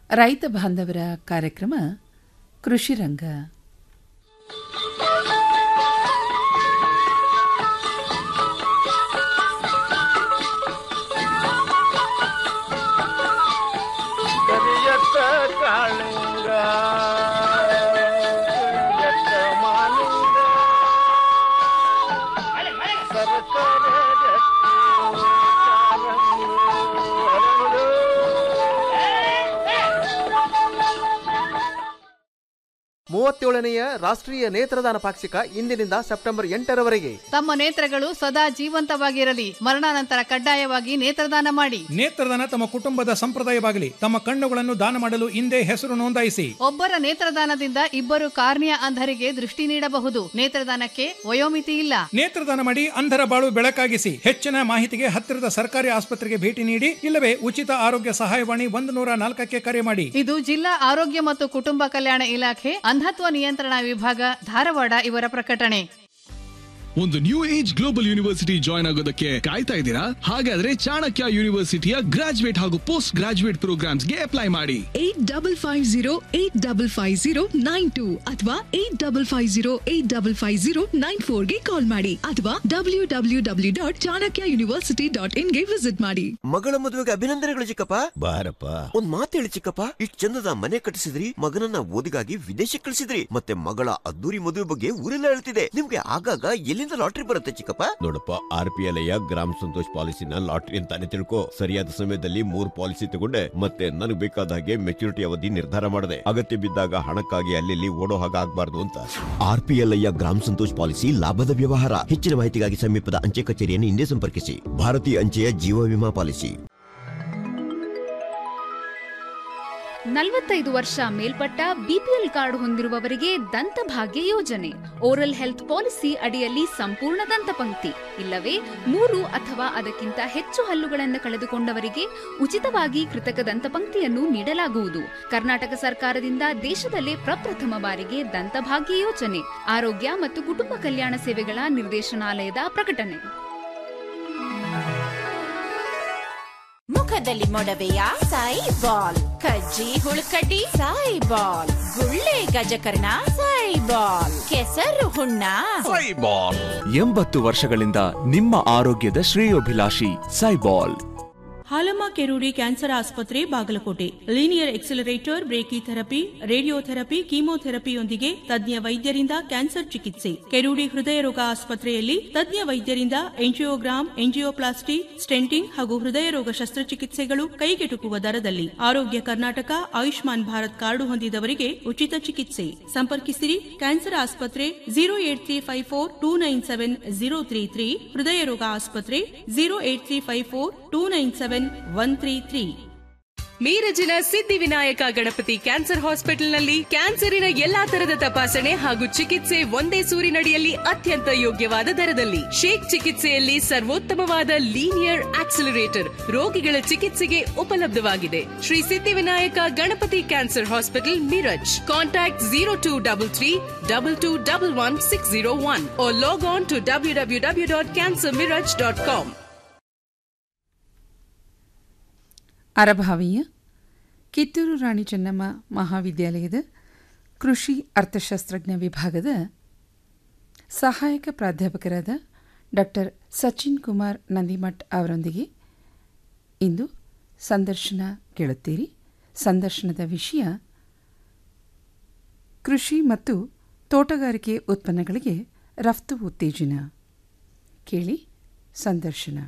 ರೈತ ಬಾಂಧವರ ಕಾರ್ಯಕ್ರಮ ಕೃಷಿ ರಂಗ ಕರಿಯತ್ತ ಕಾಳಿಂಗ ಕರಿಯತ್ತ ಮಾಲಿಂಗ ಸರಸರ ಜಟ್ಟಿ ಕಾರಂಗಿ ಹರಳು. ಮೂವತ್ತೇಳನೆಯ ರಾಷ್ಟ್ರೀಯ ನೇತ್ರದಾನ ಪಾಕ್ಷಿಕ ಇಂದಿನಿಂದ ಸೆಪ್ಟೆಂಬರ್ ಎಂಟರವರೆಗೆ ತಮ್ಮ ನೇತ್ರಗಳು ಸದಾ ಜೀವಂತವಾಗಿರಲಿ ಮರಣಾನಂತರ ಕಡ್ಡಾಯವಾಗಿ ನೇತ್ರದಾನ ಮಾಡಿ ನೇತ್ರದಾನ ತಮ್ಮ ಕುಟುಂಬದ ಸಂಪ್ರದಾಯವಾಗಲಿ ತಮ್ಮ ಕಣ್ಣುಗಳನ್ನು ದಾನ ಮಾಡಲು ಹಿಂದೆ ಹೆಸರು ನೋಂದಾಯಿಸಿ ಒಬ್ಬರ ನೇತ್ರದಾನದಿಂದ ಇಬ್ಬರು ಕಾರ್ನಿಯ ಅಂಧರಿಗೆ ದೃಷ್ಟಿ ನೀಡಬಹುದು ನೇತ್ರದಾನಕ್ಕೆ ವಯೋಮಿತಿ ಇಲ್ಲ ನೇತ್ರದಾನ ಮಾಡಿ ಅಂಧರ ಬಾಳು ಬೆಳಕಾಗಿಸಿ ಹೆಚ್ಚಿನ ಮಾಹಿತಿಗೆ ಹತ್ತಿರದ ಸರ್ಕಾರಿ ಆಸ್ಪತ್ರೆಗೆ ಭೇಟಿ ನೀಡಿ ಇಲ್ಲವೇ ಉಚಿತ ಆರೋಗ್ಯ ಸಹಾಯವಾಣಿ ಒಂದು ನೂರ ನಾಲ್ಕಕ್ಕೆ ಕರೆ ಮಾಡಿ ಇದು ಜಿಲ್ಲಾ ಆರೋಗ್ಯ ಮತ್ತು ಕುಟುಂಬ ಕಲ್ಯಾಣ ಇಲಾಖೆ ಅಂಧತ್ವ ನಿಯಂತ್ರಣ ವಿಭಾಗ ಧಾರವಾಡ ಇವರ ಪ್ರಕಟಣೆ ಒಂದು new age global university join ಆಗೋದಕ್ಕೆ ಕಾಯ್ತಾ ಇದ್ದೀರಾ ಹಾಗಾದ್ರೆ ಚಾಣಕ್ಯ ಯೂನಿವರ್ಸಿಟಿಯ ಗ್ರಾಜುಯೇಟ್ ಹಾಗೂ ಪೋಸ್ಟ್ ಗ್ರಾಜುಯೇಟ್ ಪ್ರೋಗ್ರಾಮ್ಸ್ಗೆ ಅಪ್ಲೈ ಮಾಡಿ eight double five zero eight double five zero nine two ಅಥವಾ eight double five zero eight double five zero nine ಫೋರ್ಗೆ ಕಾಲ್ ಮಾಡಿ ಅಥವಾ W W W dot Chanakya university dot ಇನ್ಗೆ ವಿಸಿಟ್ ಮಾಡಿ ಮಗಳ ಮದುವೆಗೆ ಅಭಿನಂದನೆಗಳು ಚಿಕ್ಕಪ್ಪ ಬಾರಪ್ಪ ಒಂದ್ ಮಾತು ಹೇಳಿ ಚಿಕ್ಕಪ್ಪ ಇಷ್ಟ್ ಚಂದದ ಮನೆ ಕಟ್ಟಿಸಿದ್ರಿ ಮಗನನ್ನ ಓದಿಗಾಗಿ ವಿದೇಶಕ್ಕೆ ಕಳಿಸಿದ್ರಿ ಮತ್ತೆ ಮಗಳ ಅದ್ದೂರಿ ಮದುವೆ ಬಗ್ಗೆ ಊರೆಲ್ಲ ಹೇಳ್ತಿದೆ ನಿಮ್ಗೆ ಆಗಾಗ ಎಲ್ಲಿಂದ ಲಾಟ್ರಿ ಬರುತ್ತೆ ಚಿಕ್ಕಪ್ಪ ನೋಡಪ್ಪ ಆರ್ ಪಿ ಎಲ್ ಗ್ರಾಮ ಸಂತೋಷ್ ಪಾಲಿಸಿನ ಲಾಟ್ರಿ ಅಂತಾನೆ ತಿಳ್ಕೊ ಸರಿಯಾದ ಸಮಯದಲ್ಲಿ ಮೂರ್ ಪಾಲಿಸಿ ತಗೊಂಡೆ ಮತ್ತೆ ನನಗೆ ಬೇಕಾದ ಹಾಗೆ ಮೆಚುರಿಟಿ ಅವಧಿ ನಿರ್ಧಾರ ಮಾಡಿದೆ ಅಗತ್ಯ ಬಿದ್ದಾಗ ಹಣಕ್ಕಾಗಿ ಅಲ್ಲಿ ಓಡೋ ಹಾಗೆ ಆಗ್ಬಾರ್ದು ಅಂತ ಆರ್ ಪಿ ಎಲ್ ಗ್ರಾಮ ಸಂತೋಷ್ ಪಾಲಿಸಿ ಲಾಭದ ವ್ಯವಹಾರ ಹೆಚ್ಚಿನ ಮಾಹಿತಿಗಾಗಿ ಸಮೀಪದ ಅಂಚೆ ಕಚೇರಿಯನ್ನು ಹಿಂದೆ ಸಂಪರ್ಕಿಸಿ ಭಾರತೀಯ ಅಂಚೆಯ ಜೀವ ವಿಮಾ ಪಾಲಿಸಿ ನಲವತ್ತೈದು ವರ್ಷ ಮೇಲ್ಪಟ್ಟ ಬಿಪಿಎಲ್ ಕಾರ್ಡ್ ಹೊಂದಿರುವವರಿಗೆ ದಂತಭಾಗ್ಯ ಯೋಜನೆ ಓರಲ್ ಹೆಲ್ತ್ ಪಾಲಿಸಿ ಅಡಿಯಲ್ಲಿ ಸಂಪೂರ್ಣ ದಂತಪಂಕ್ತಿ ಇಲ್ಲವೇ ಮೂರು ಅಥವಾ ಅದಕ್ಕಿಂತ ಹೆಚ್ಚು ಹಲ್ಲುಗಳನ್ನು ಕಳೆದುಕೊಂಡವರಿಗೆ ಉಚಿತವಾಗಿ ಕೃತಕ ದಂತಪಂಕ್ತಿಯನ್ನು ನೀಡಲಾಗುವುದು ಕರ್ನಾಟಕ ಸರ್ಕಾರದಿಂದ ದೇಶದಲ್ಲೇ ಪ್ರಪ್ರಥಮ ಬಾರಿಗೆ ದಂತಭಾಗ್ಯ ಯೋಜನೆ ಆರೋಗ್ಯ ಮತ್ತು ಕುಟುಂಬ ಕಲ್ಯಾಣ ಸೇವೆಗಳ ನಿರ್ದೇಶನಾಲಯದ ಪ್ರಕಟಣೆ ಮುಖದಲ್ಲಿ ಮೊಡವೆಯ ಸಾಯಿ ಬಾಲ್ ಕಜ್ಜಿ ಹುಳುಕಡ್ಡಿ ಸಾಯಿ ಬಾಲ್ ಗುಳ್ಳೆ ಗಜಕರ್ಣ ಸಾಯಿ ಬಾಲ್ ಕೆಸರು ಹುಣ್ಣ ಎಂಬತ್ತು ವರ್ಷಗಳಿಂದ ನಿಮ್ಮ ಆರೋಗ್ಯದ ಶ್ರೇಯೋಭಿಲಾಷಿ ಸೈಬಾಲ್ ಹಾಲಮ್ಮ ಕೆರೂಡಿ ಕ್ಯಾನ್ಸರ್ ಆಸ್ಪತ್ರೆ Bagalkote linear accelerator brachytherapy radiotherapy ಕೀಮೋಥೆರಪಿಯೊಂದಿಗೆ ತಜ್ಞ ವೈದ್ಯರಿಂದ ಕ್ಯಾನ್ಸರ್ ಚಿಕಿತ್ಸೆ ಕೆರೂಡಿ ಹೃದಯ ರೋಗ ಆಸ್ಪತ್ರೆಯಲ್ಲಿ ತಜ್ಞ ವೈದ್ಯರಿಂದ ಎಂಜಿಯೋಗ್ರಾಮ್ ಎಂಜಿಯೋಪ್ಲಾಸ್ಟಿ ಸ್ಟೆಂಟಿಂಗ್ ಹಾಗೂ ಹೃದಯ ರೋಗ ಶಸ್ತ್ರಚಿಕಿತ್ಸೆಗಳು ಕೈಗೆಟುಕುವ ದರದಲ್ಲಿ ಆರೋಗ್ಯ ಕರ್ನಾಟಕ ಆಯುಷ್ಮಾನ್ ಭಾರತ್ ಕಾರ್ಡು ಹೊಂದಿದವರಿಗೆ ಉಚಿತ ಚಿಕಿತ್ಸೆ ಸಂಪರ್ಕಿಸಿರಿ ಕ್ಯಾನ್ಸರ್ ಆಸ್ಪತ್ರೆ zero eight three five four two nine seven zero three three ಹೃದಯ ರೋಗ ಆಸ್ಪತ್ರೆ zero eight three five four two nine seven one three three ಮೀರಜಿನ ಸಿದ್ಧಿವಿನಾಯಕ ಗಣಪತಿ ಕ್ಯಾನ್ಸರ್ ಹಾಸ್ಪಿಟಲ್ನಲ್ಲಿ ಕ್ಯಾನ್ಸರಿನ ಎಲ್ಲಾ ತರದ ತಪಾಸಣೆ ಹಾಗೂ ಚಿಕಿತ್ಸೆ ಒಂದೇ ಸೂರಿನಡಿಯಲ್ಲಿ ಅತ್ಯಂತ ಯೋಗ್ಯವಾದ ದರದಲ್ಲಿ ಶೇಕ್ ಚಿಕಿತ್ಸೆಯಲ್ಲಿ ಸರ್ವೋತ್ತಮವಾದ ಲೀನಿಯರ್ ಆಕ್ಸಿಲರೇಟರ್ ರೋಗಿಗಳ ಚಿಕಿತ್ಸೆಗೆ ಉಪಲಬ್ಧವಾಗಿದೆ Shri Siddhivinayak Ganapati cancer hospital Miraj contact zero two double three double two double one six zero one log on to W W W dot cancer Miraj dot com ಅರಭಾವಿಯ ಕಿತ್ತೂರು ರಾಣಿ ಚೆನ್ನಮ್ಮ ಮಹಾವಿದ್ಯಾಲಯದ ಕೃಷಿ ಅರ್ಥಶಾಸ್ತ್ರಜ್ಞ ವಿಭಾಗದ ಸಹಾಯಕ ಪ್ರಾಧ್ಯಾಪಕರಾದ ಡಾಕ್ಟರ್ ಸಚಿನ್ ಕುಮಾರ್ ನಂದಿಮಠ್ ಅವರೊಂದಿಗೆ ಇಂದು ಸಂದರ್ಶನ ಕೇಳುತ್ತೀರಿ ಸಂದರ್ಶನದ ವಿಷಯ ಕೃಷಿ ಮತ್ತು ತೋಟಗಾರಿಕೆ ಉತ್ಪನ್ನಗಳಿಗೆ ರಫ್ತು ಉತ್ತೇಜನ ಕೇಳಿ ಸಂದರ್ಶನ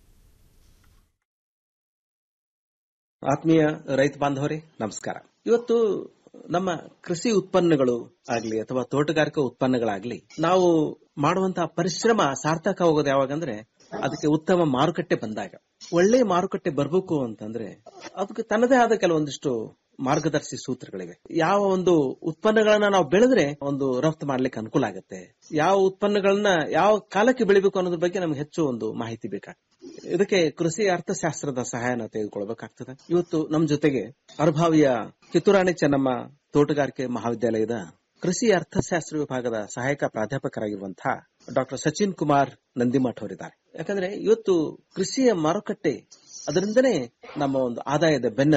ಆತ್ಮೀಯ ರೈತ ಬಾಂಧವರೇ ನಮಸ್ಕಾರ ಇವತ್ತು ನಮ್ಮ ಕೃಷಿ ಉತ್ಪನ್ನಗಳು ಆಗ್ಲಿ ಅಥವಾ ತೋಟಗಾರಿಕಾ ಉತ್ಪನ್ನಗಳಾಗ್ಲಿ ನಾವು ಮಾಡುವಂತಹ ಪರಿಶ್ರಮ ಸಾರ್ಥಕ ಹೋಗೋದು ಯಾವಾಗಂದ್ರೆ ಅದಕ್ಕೆ ಉತ್ತಮ ಮಾರುಕಟ್ಟೆ ಬಂದಾಗ ಒಳ್ಳೆ ಮಾರುಕಟ್ಟೆ ಬರ್ಬೇಕು ಅಂತಂದ್ರೆ ಅದಕ್ಕೆ ತನ್ನದೇ ಆದ ಕೆಲವೊಂದಿಷ್ಟು ಮಾರ್ಗದರ್ಶಿ ಸೂತ್ರಗಳಿವೆ ಯಾವ ಒಂದು ಉತ್ಪನ್ನಗಳನ್ನ ನಾವು ಬೆಳೆದ್ರೆ ಒಂದು ರಫ್ತು ಮಾಡ್ಲಿಕ್ಕೆ ಅನುಕೂಲ ಆಗುತ್ತೆ ಯಾವ ಉತ್ಪನ್ನಗಳನ್ನ ಯಾವ ಕಾಲಕ್ಕೆ ಬೆಳಿಬೇಕು ಅನ್ನೋದ್ರ ಬಗ್ಗೆ ನಮ್ಗೆ ಹೆಚ್ಚು ಒಂದು ಮಾಹಿತಿ ಬೇಕಾಗ್ತದೆ ಇದಕ್ಕೆ ಕೃಷಿ ಅರ್ಥಶಾಸ್ತ್ರದ ಸಹಾಯನ ತೆಗೆದುಕೊಳ್ಬೇಕಾಗ್ತದೆ ಇವತ್ತು ನಮ್ ಜೊತೆಗೆ ಅರ್ಭಾವಿಯ ಕಿತ್ತೂರಾಣಿ ಚೆನ್ನಮ್ಮ ತೋಟಗಾರಿಕೆ ಮಹಾವಿದ್ಯಾಲಯದ ಕೃಷಿ ಅರ್ಥಶಾಸ್ತ್ರ ವಿಭಾಗದ ಸಹಾಯಕ ಪ್ರಾಧ್ಯಾಪಕರಾಗಿರುವಂತಹ ಡಾಕ್ಟರ್ ಸಚಿನ್ ಕುಮಾರ್ ನಂದಿಮಠ್ ಅವರಿದ್ದಾರೆ ಯಾಕಂದ್ರೆ ಇವತ್ತು ಕೃಷಿಯ ಮಾರುಕಟ್ಟೆ ಅದರಿಂದನೇ ನಮ್ಮ ಒಂದು ಆದಾಯದ ಬೆನ್ನೆಲುಬು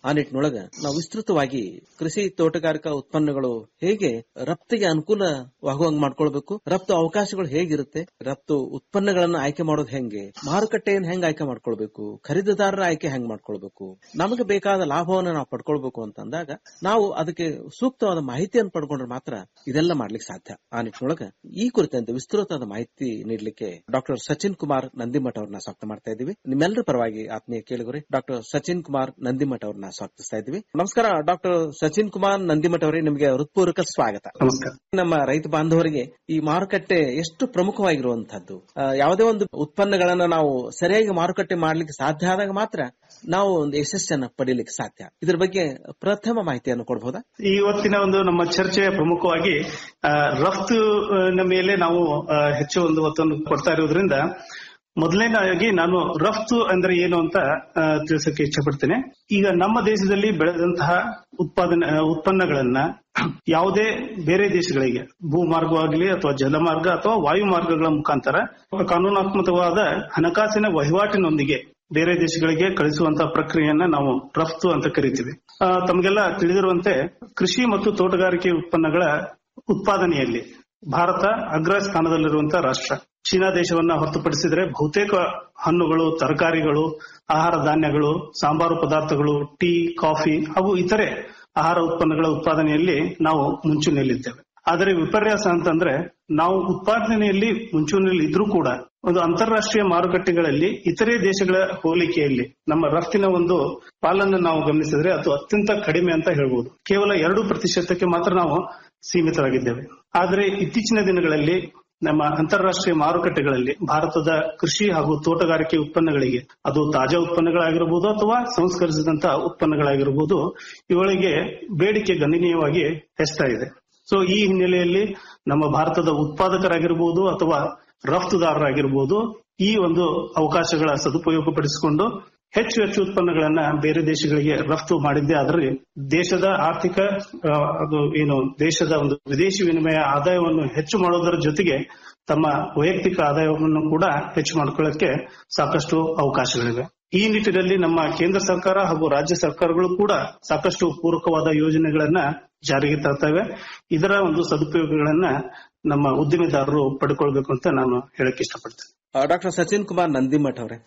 ಆ ನಿಟ್ಟಿನೊಳಗ ನಾವು ವಿಸ್ತೃತವಾಗಿ ಕೃಷಿ ತೋಟಗಾರಿಕಾ ಉತ್ಪನ್ನಗಳು ಹೇಗೆ ರಫ್ತಿಗೆ ಅನುಕೂಲವಾಗುವಂಗ್ ಮಾಡ್ಕೊಳ್ಬೇಕು ರಫ್ತು ಅವಕಾಶಗಳು ಹೇಗಿರುತ್ತೆ ರಫ್ತು ಉತ್ಪನ್ನಗಳನ್ನ ಆಯ್ಕೆ ಮಾಡೋದು ಹೆಂಗೆ ಮಾರುಕಟ್ಟೆಯನ್ನು ಹೆಂಗ್ ಆಯ್ಕೆ ಮಾಡ್ಕೊಳ್ಬೇಕು ಖರೀದಿದಾರರ ಆಯ್ಕೆ ಹೆಂಗ್ ಮಾಡ್ಕೊಳ್ಬೇಕು ನಮಗೆ ಬೇಕಾದ ಲಾಭವನ್ನು ನಾವು ಪಡ್ಕೊಳ್ಬೇಕು ಅಂತ ಅಂದಾಗ ನಾವು ಅದಕ್ಕೆ ಸೂಕ್ತವಾದ ಮಾಹಿತಿಯನ್ನು ಪಡ್ಕೊಂಡ್ರೆ ಮಾತ್ರ ಇದೆಲ್ಲ ಮಾಡ್ಲಿಕ್ಕೆ ಸಾಧ್ಯ ಆ ನಿಟ್ಟಿನೊಳಗ ಈ ಕುರಿತಂತೆ ವಿಸ್ತೃತವಾದ ಮಾಹಿತಿ ನೀಡಲಿಕ್ಕೆ ಡಾಕ್ಟರ್ ಸಚಿನ್ ಕುಮಾರ್ ನಂದಿಮಠ ಅವ್ರನ್ನ ಸ್ವಾಗತ ಮಾಡ್ತಾ ಇದ್ದೀವಿ ನಿಮ್ಮೆಲ್ಲರ ಪರವಾಗಿ ಆತ್ಮೀಯ ಕೇಳುಗರೆ ಡಾಕ್ಟರ್ ಸಚಿನ್ ಕುಮಾರ್ ನಂದಿಮಠ ಅವ್ರನ್ನ ಸ್ವಾಗತಿಸ್ತಾ ಇದ್ದೀವಿ ನಮಸ್ಕಾರ ಡಾಕ್ಟರ್ ಸಚಿನ್ ಕುಮಾರ್ ನಂದಿಮಠ ಅವರೇ ನಿಮಗೆ ಹೃತ್ಪೂರ್ವಕ ಸ್ವಾಗತ ನಮಸ್ಕಾರ ನಮ್ಮ ರೈತ ಬಾಂಧವರಿಗೆ ಈ ಮಾರುಕಟ್ಟೆ ಎಷ್ಟು ಪ್ರಮುಖವಾಗಿರುವಂತಹದ್ದು ಆ, ಯಾವುದೇ ಒಂದು ಉತ್ಪನ್ನಗಳನ್ನ ನಾವು ಸರಿಯಾಗಿ ಮಾರುಕಟ್ಟೆ ಮಾಡ್ಲಿಕ್ಕೆ ಸಾಧ್ಯ ಆದಾಗ ಮಾತ್ರ ನಾವು ಒಂದು ಯಶಸ್ಸನ್ನ ಪಡೀಲಿಕ್ಕೆ ಸಾಧ್ಯ ಇದ್ರ ಬಗ್ಗೆ ಪ್ರಥಮ ಮಾಹಿತಿಯನ್ನು ಕೊಡಬಹುದಾ ಇವತ್ತಿನ ಒಂದು ನಮ್ಮ ಚರ್ಚೆಯ ಪ್ರಮುಖವಾಗಿ ಆ, ರಫ್ತು ಆ, ನ ಮೇಲೆ ನಾವು ಆ, ಹೆಚ್ಚು ಒಂದು ಒತ್ತನ್ನು ಕೊಡ್ತಾ ಇರೋದ್ರಿಂದ ಮೊದಲನೇದಾಗಿ ನಾನು ರಫ್ತು ಅಂದ್ರೆ ಏನು ಅಂತ ಆ, ತಿಳಿಸಕ್ಕೆ ಇಚ್ಛಪಡ್ತೇನೆ ಈಗ ನಮ್ಮ ದೇಶದಲ್ಲಿ ಬೆಳೆದಂತಹ ಉತ್ಪಾದನೆ ಆ, ಉತ್ಪನ್ನಗಳನ್ನ ಯಾವುದೇ ಬೇರೆ ದೇಶಗಳಿಗೆ ಭೂಮಾರ್ಗವಾಗಲಿ ಅಥವಾ ಜಲಮಾರ್ಗ ಅಥವಾ ವಾಯು ಮಾರ್ಗಗಳ ಮುಖಾಂತರ ಕಾನೂನಾತ್ಮಕವಾದ ಹಣಕಾಸಿನ ವಹಿವಾಟಿನೊಂದಿಗೆ ಬೇರೆ ದೇಶಗಳಿಗೆ ಕಳಿಸುವಂತಹ ಪ್ರಕ್ರಿಯೆಯನ್ನ ನಾವು ರಫ್ತು ಅಂತ ಕರಿತೀವಿ ಆ, ತಮಗೆಲ್ಲ ತಿಳಿದಿರುವಂತೆ ಕೃಷಿ ಮತ್ತು ತೋಟಗಾರಿಕೆ ಉತ್ಪನ್ನಗಳ ಉತ್ಪಾದನೆಯಲ್ಲಿ ಭಾರತ ಅಗ್ರ ಸ್ಥಾನದಲ್ಲಿರುವಂತಹ ರಾಷ್ಟ್ರ ಚೀನಾ ದೇಶವನ್ನ ಹೊರತುಪಡಿಸಿದರೆ ಬಹುತೇಕ ಹಣ್ಣುಗಳು ತರಕಾರಿಗಳು ಆಹಾರ ಧಾನ್ಯಗಳು ಸಾಂಬಾರು ಪದಾರ್ಥಗಳು ಟೀ ಕಾಫಿ ಹಾಗೂ ಇತರೆ ಆಹಾರ ಉತ್ಪನ್ನಗಳ ಉತ್ಪಾದನೆಯಲ್ಲಿ ನಾವು ಮುಂಚೂಣಿಯಲ್ಲಿದ್ದೇವೆ ಆದರೆ ವಿಪರ್ಯಾಸ ಅಂತಂದ್ರೆ ನಾವು ಉತ್ಪಾದನೆಯಲ್ಲಿ ಮುಂಚೂಣಿಯಲ್ಲಿ ಇದ್ರೂ ಕೂಡ ಒಂದು ಅಂತಾರಾಷ್ಟ್ರೀಯ ಮಾರುಕಟ್ಟೆಗಳಲ್ಲಿ ಇತರೆ ದೇಶಗಳ ಹೋಲಿಕೆಯಲ್ಲಿ ನಮ್ಮ ರಫ್ತಿನ ಒಂದು ಪಾಲನ್ನು ನಾವು ಗಮನಿಸಿದ್ರೆ ಅದು ಅತ್ಯಂತ ಕಡಿಮೆ ಅಂತ ಹೇಳ್ಬೋದು ಕೇವಲ ಎರಡು ಪ್ರತಿಶತಕ್ಕೆ ಮಾತ್ರ ನಾವು ಸೀಮಿತರಾಗಿದ್ದೇವೆ ಆದರೆ ಇತ್ತೀಚಿನ ದಿನಗಳಲ್ಲಿ ನಮ್ಮ ಅಂತಾರಾಷ್ಟ್ರೀಯ ಮಾರುಕಟ್ಟೆಗಳಲ್ಲಿ ಭಾರತದ ಕೃಷಿ ಹಾಗೂ ತೋಟಗಾರಿಕೆ ಉತ್ಪನ್ನಗಳಿಗೆ ಅದು ತಾಜಾ ಉತ್ಪನ್ನಗಳಾಗಿರಬಹುದು ಅಥವಾ ಸಂಸ್ಕರಿಸಿದಂತಹ ಉತ್ಪನ್ನಗಳಾಗಿರಬಹುದು ಇವುಗಳಿಗೆ ಬೇಡಿಕೆ ಗಣನೀಯವಾಗಿ ಹೆಚ್ಚುತ್ತಾ ಇದೆ ಸೊ ಈ ಹಿನ್ನೆಲೆಯಲ್ಲಿ ನಮ್ಮ ಭಾರತದ ಉತ್ಪಾದಕರಾಗಿರ್ಬೋದು ಅಥವಾ ರಫ್ತುದಾರರಾಗಿರ್ಬೋದು ಈ ಒಂದು ಅವಕಾಶಗಳ ಸದುಪಯೋಗ ಪಡಿಸಿಕೊಂಡು ಹೆಚ್ಚು ಹೆಚ್ಚು ಉತ್ಪನ್ನಗಳನ್ನ ಬೇರೆ ದೇಶಗಳಿಗೆ ರಫ್ತು ಮಾಡಿದ್ದೇ ಆದರೆ ದೇಶದ ಆರ್ಥಿಕ ಆ, ಅದು ಏನು ದೇಶದ ಒಂದು ವಿದೇಶಿ ವಿನಿಮಯ ಆದಾಯವನ್ನು ಹೆಚ್ಚು ಮಾಡೋದರ ಜೊತೆಗೆ ತಮ್ಮ ವೈಯಕ್ತಿಕ ಆದಾಯವನ್ನು ಕೂಡ ಹೆಚ್ಚು ಮಾಡ್ಕೊಳ್ಳಕ್ಕೆ ಸಾಕಷ್ಟು ಅವಕಾಶಗಳಿವೆ ಈ ನಿಟ್ಟಿನಲ್ಲಿ ನಮ್ಮ ಕೇಂದ್ರ ಸರ್ಕಾರ ಹಾಗೂ ರಾಜ್ಯ ಸರ್ಕಾರಗಳು ಕೂಡ ಸಾಕಷ್ಟು ಪೂರಕವಾದ ಯೋಜನೆಗಳನ್ನ ಜಾರಿಗೆ ತರ್ತವೆ ಇದರ ಒಂದು ಸದುಪಯೋಗಗಳನ್ನ ನಮ್ಮ ಉದ್ದಿಮೆದಾರರು ಪಡ್ಕೊಳ್ಬೇಕು ಅಂತ ನಾನು ಹೇಳಕ್ ಇಷ್ಟಪಡ್ತೇನೆ ಡಾಕ್ಟರ್ ಸಚಿನ್ ಕುಮಾರ್ ನಂದಿಮಠ್ ಅವರೇ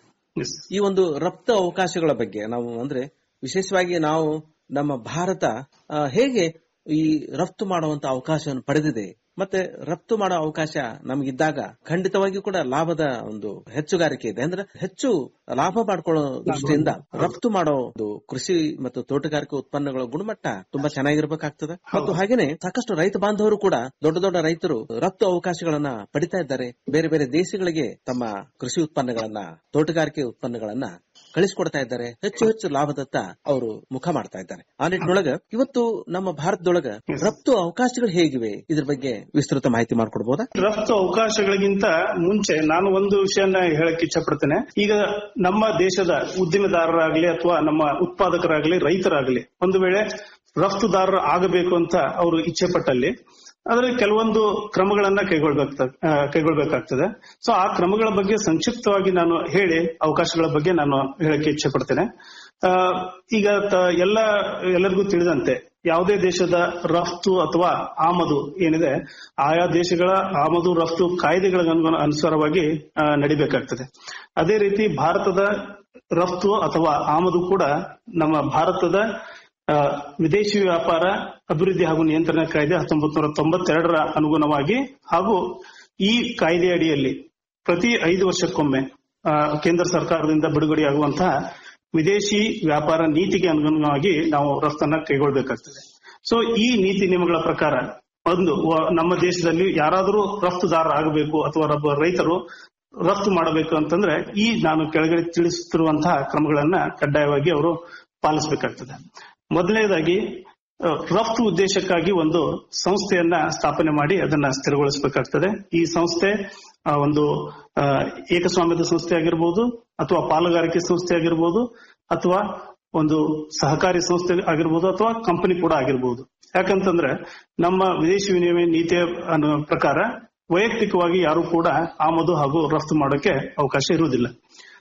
ಈ ಒಂದು ರಫ್ತು ಅವಕಾಶಗಳ ಬಗ್ಗೆ ನಾವು ಅಂದ್ರೆ ವಿಶೇಷವಾಗಿ ನಾವು ನಮ್ಮ ಭಾರತ ಆ, ಹೇಗೆ ಈ ರಫ್ತು ಮಾಡುವಂತ ಅವಕಾಶವನ್ನು ಪಡೆದಿದೆ ಮತ್ತೆ ರಫ್ತು ಮಾಡೋ ಅವಕಾಶ ನಮಗಿದ್ದಾಗ ಖಂಡಿತವಾಗಿಯೂ ಕೂಡ ಲಾಭದ ಒಂದು ಹೆಚ್ಚುಗಾರಿಕೆ ಇದೆ ಅಂದ್ರೆ ಹೆಚ್ಚು ಲಾಭ ಮಾಡ್ಕೊಳ್ಳೋ ದೃಷ್ಟಿಯಿಂದ ರಫ್ತು ಮಾಡೋ ಒಂದು ಕೃಷಿ ಮತ್ತು ತೋಟಗಾರಿಕೆ ಉತ್ಪನ್ನಗಳ ಗುಣಮಟ್ಟ ತುಂಬಾ ಚೆನ್ನಾಗಿರ್ಬೇಕಾಗ್ತದೆ ಮತ್ತು ಹಾಗೇನೆ ಸಾಕಷ್ಟು ರೈತ ಬಾಂಧವರು ಕೂಡ ದೊಡ್ಡ ದೊಡ್ಡ ರೈತರು ರಫ್ತು ಅವಕಾಶಗಳನ್ನ ಪಡಿತಾ ಇದ್ದಾರೆ ಬೇರೆ ಬೇರೆ ದೇಶಗಳಿಗೆ ತಮ್ಮ ಕೃಷಿ ಉತ್ಪನ್ನಗಳನ್ನ ತೋಟಗಾರಿಕೆ ಉತ್ಪನ್ನಗಳನ್ನ ಕಳಿಸ್ಕೊಡ್ತಾ ಇದ್ದಾರೆ ಹೆಚ್ಚು ಹೆಚ್ಚು ಲಾಭದತ್ತ ಅವರು ಮುಖ ಮಾಡ್ತಾ ಇದ್ದಾರೆ ಆ ನಿಟ್ಟಿನೊಳಗ ಇವತ್ತು ನಮ್ಮ ಭಾರತದೊಳಗ ರಫ್ತು ಅವಕಾಶಗಳು ಹೇಗಿವೆ ಇದ್ರ ಬಗ್ಗೆ ವಿಸ್ತೃತ ಮಾಹಿತಿ ಮಾಡ್ಕೊಡ್ಬೋದಾ ರಫ್ತು ಅವಕಾಶಗಳಿಗಿಂತ ಮುಂಚೆ ನಾನು ಒಂದು ವಿಷಯನ ಹೇಳಕ್ ಇಚ್ಛಪಡ್ತೇನೆ ಈಗ ನಮ್ಮ ದೇಶದ ಉದ್ದಿಮೆದಾರರಾಗ್ಲಿ ಅಥವಾ ನಮ್ಮ ಉತ್ಪಾದಕರಾಗ್ಲಿ ರೈತರಾಗ್ಲಿ ಒಂದು ವೇಳೆ ರಫ್ತುದಾರರು ಆಗಬೇಕು ಅಂತ ಅವರು ಇಚ್ಛೆ ಪಟ್ಟಲ್ಲಿ ಅದರಲ್ಲಿ ಕೆಲವೊಂದು ಕ್ರಮಗಳನ್ನ ಕೈಗೊಳ್ಬೇಕಾಗ್ತದೆ ಆ, ಕೈಗೊಳ್ಬೇಕಾಗ್ತದೆ ಸೊ ಆ ಕ್ರಮಗಳ ಬಗ್ಗೆ ಸಂಕ್ಷಿಪ್ತವಾಗಿ ನಾನು ಹೇಳಿ ಅವಕಾಶಗಳ ಬಗ್ಗೆ ನಾನು ಹೇಳಕ್ಕೆ ಇಚ್ಛೆ ಪಡ್ತೇನೆ ಆ, ಈಗ ತ- ಎಲ್ಲ ಎಲ್ಲರಿಗೂ ತಿಳಿದಂತೆ ಯಾವುದೇ ದೇಶದ ರಫ್ತು ಅಥವಾ ಆಮದು ಏನಿದೆ ಆಯಾ ದೇಶಗಳ ಆಮದು ರಫ್ತು ಕಾಯ್ದೆಗಳ ಅನುಗುಣ- ಅನುಸಾರವಾಗಿ ಆ, ನಡಿಬೇಕಾಗ್ತದೆ ಅದೇ ರೀತಿ ಭಾರತದ ರಫ್ತು ಅಥವಾ ಆಮದು ಕೂಡ ನಮ್ಮ ಭಾರತದ ಆ, ವಿದೇಶಿ ವ್ಯಾಪಾರ ಅಭಿವೃದ್ಧಿ ಹಾಗೂ ನಿಯಂತ್ರಣ ಕಾಯ್ದೆ ಹತ್ತೊಂಬತ್ತು ನೂರ ತೊಂಬತ್ತೆರಡರ ಅನುಗುಣವಾಗಿ ಹಾಗೂ ಈ ಕಾಯ್ದೆ ಅಡಿಯಲ್ಲಿ ಪ್ರತಿ ಐದು ವರ್ಷಕ್ಕೊಮ್ಮೆ ಆ, ಕೇಂದ್ರ ಸರ್ಕಾರದಿಂದ ಬಿಡುಗಡೆಯಾಗುವಂತಹ ವಿದೇಶಿ ವ್ಯಾಪಾರ ನೀತಿಗೆ ಅನುಗುಣವಾಗಿ ನಾವು ರಫ್ತನ್ನ ಕೈಗೊಳ್ಳಬೇಕಾಗ್ತದೆ ಸೊ ಈ ನೀತಿ ನಿಯಮಗಳ ಪ್ರಕಾರ ಒಂದು ವ- ನಮ್ಮ ದೇಶದಲ್ಲಿ ಯಾರಾದರೂ ರಫ್ತುದಾರ ಆಗಬೇಕು ಅಥವಾ ರಬ್ಬ- ರೈತರು ರಫ್ತು ಮಾಡಬೇಕು ಅಂತಂದ್ರೆ ಈ ನಾನು ಕೆಳಗಡೆ ತಿಳಿಸುತ್ತಿರುವಂತಹ ಕ್ರಮಗಳನ್ನ ಕಡ್ಡಾಯವಾಗಿ ಅವರು ಪಾಲಿಸಬೇಕಾಗ್ತದೆ ಮೊದಲನೇದಾಗಿ ಆ, ರಫ್ತು ಉದ್ದೇಶಕ್ಕಾಗಿ ಒಂದು ಸಂಸ್ಥೆಯನ್ನ ಸ್ಥಾಪನೆ ಮಾಡಿ ಅದನ್ನ ಸ್ಥಿರಗೊಳಿಸಬೇಕಾಗ್ತದೆ ಈ ಸಂಸ್ಥೆ ಆ, ಒಂದು ಆ, ಏಕಸ್ವಾಮ್ಯದ ಸಂಸ್ಥೆ ಆಗಿರ್ಬೋದು ಅಥವಾ ಪಾಲುಗಾರಿಕೆ ಸಂಸ್ಥೆ ಆಗಿರ್ಬೋದು ಅಥವಾ ಒಂದು ಸಹಕಾರಿ ಸಂಸ್ಥೆ ಆಗಿರ್ಬೋದು ಅಥವಾ ಕಂಪನಿ ಕೂಡ ಆಗಿರ್ಬೋದು ಯಾಕಂತಂದ್ರೆ ನಮ್ಮ ವಿದೇಶಿ ವಿನಿಮಯ ನೀತಿಯ ಅನ್ನೋ ಪ್ರಕಾರ ವೈಯಕ್ತಿಕವಾಗಿ ಯಾರು ಕೂಡ ಆಮದು ಹಾಗೂ ರಫ್ತು ಮಾಡೋಕೆ ಅವಕಾಶ ಇರುವುದಿಲ್ಲ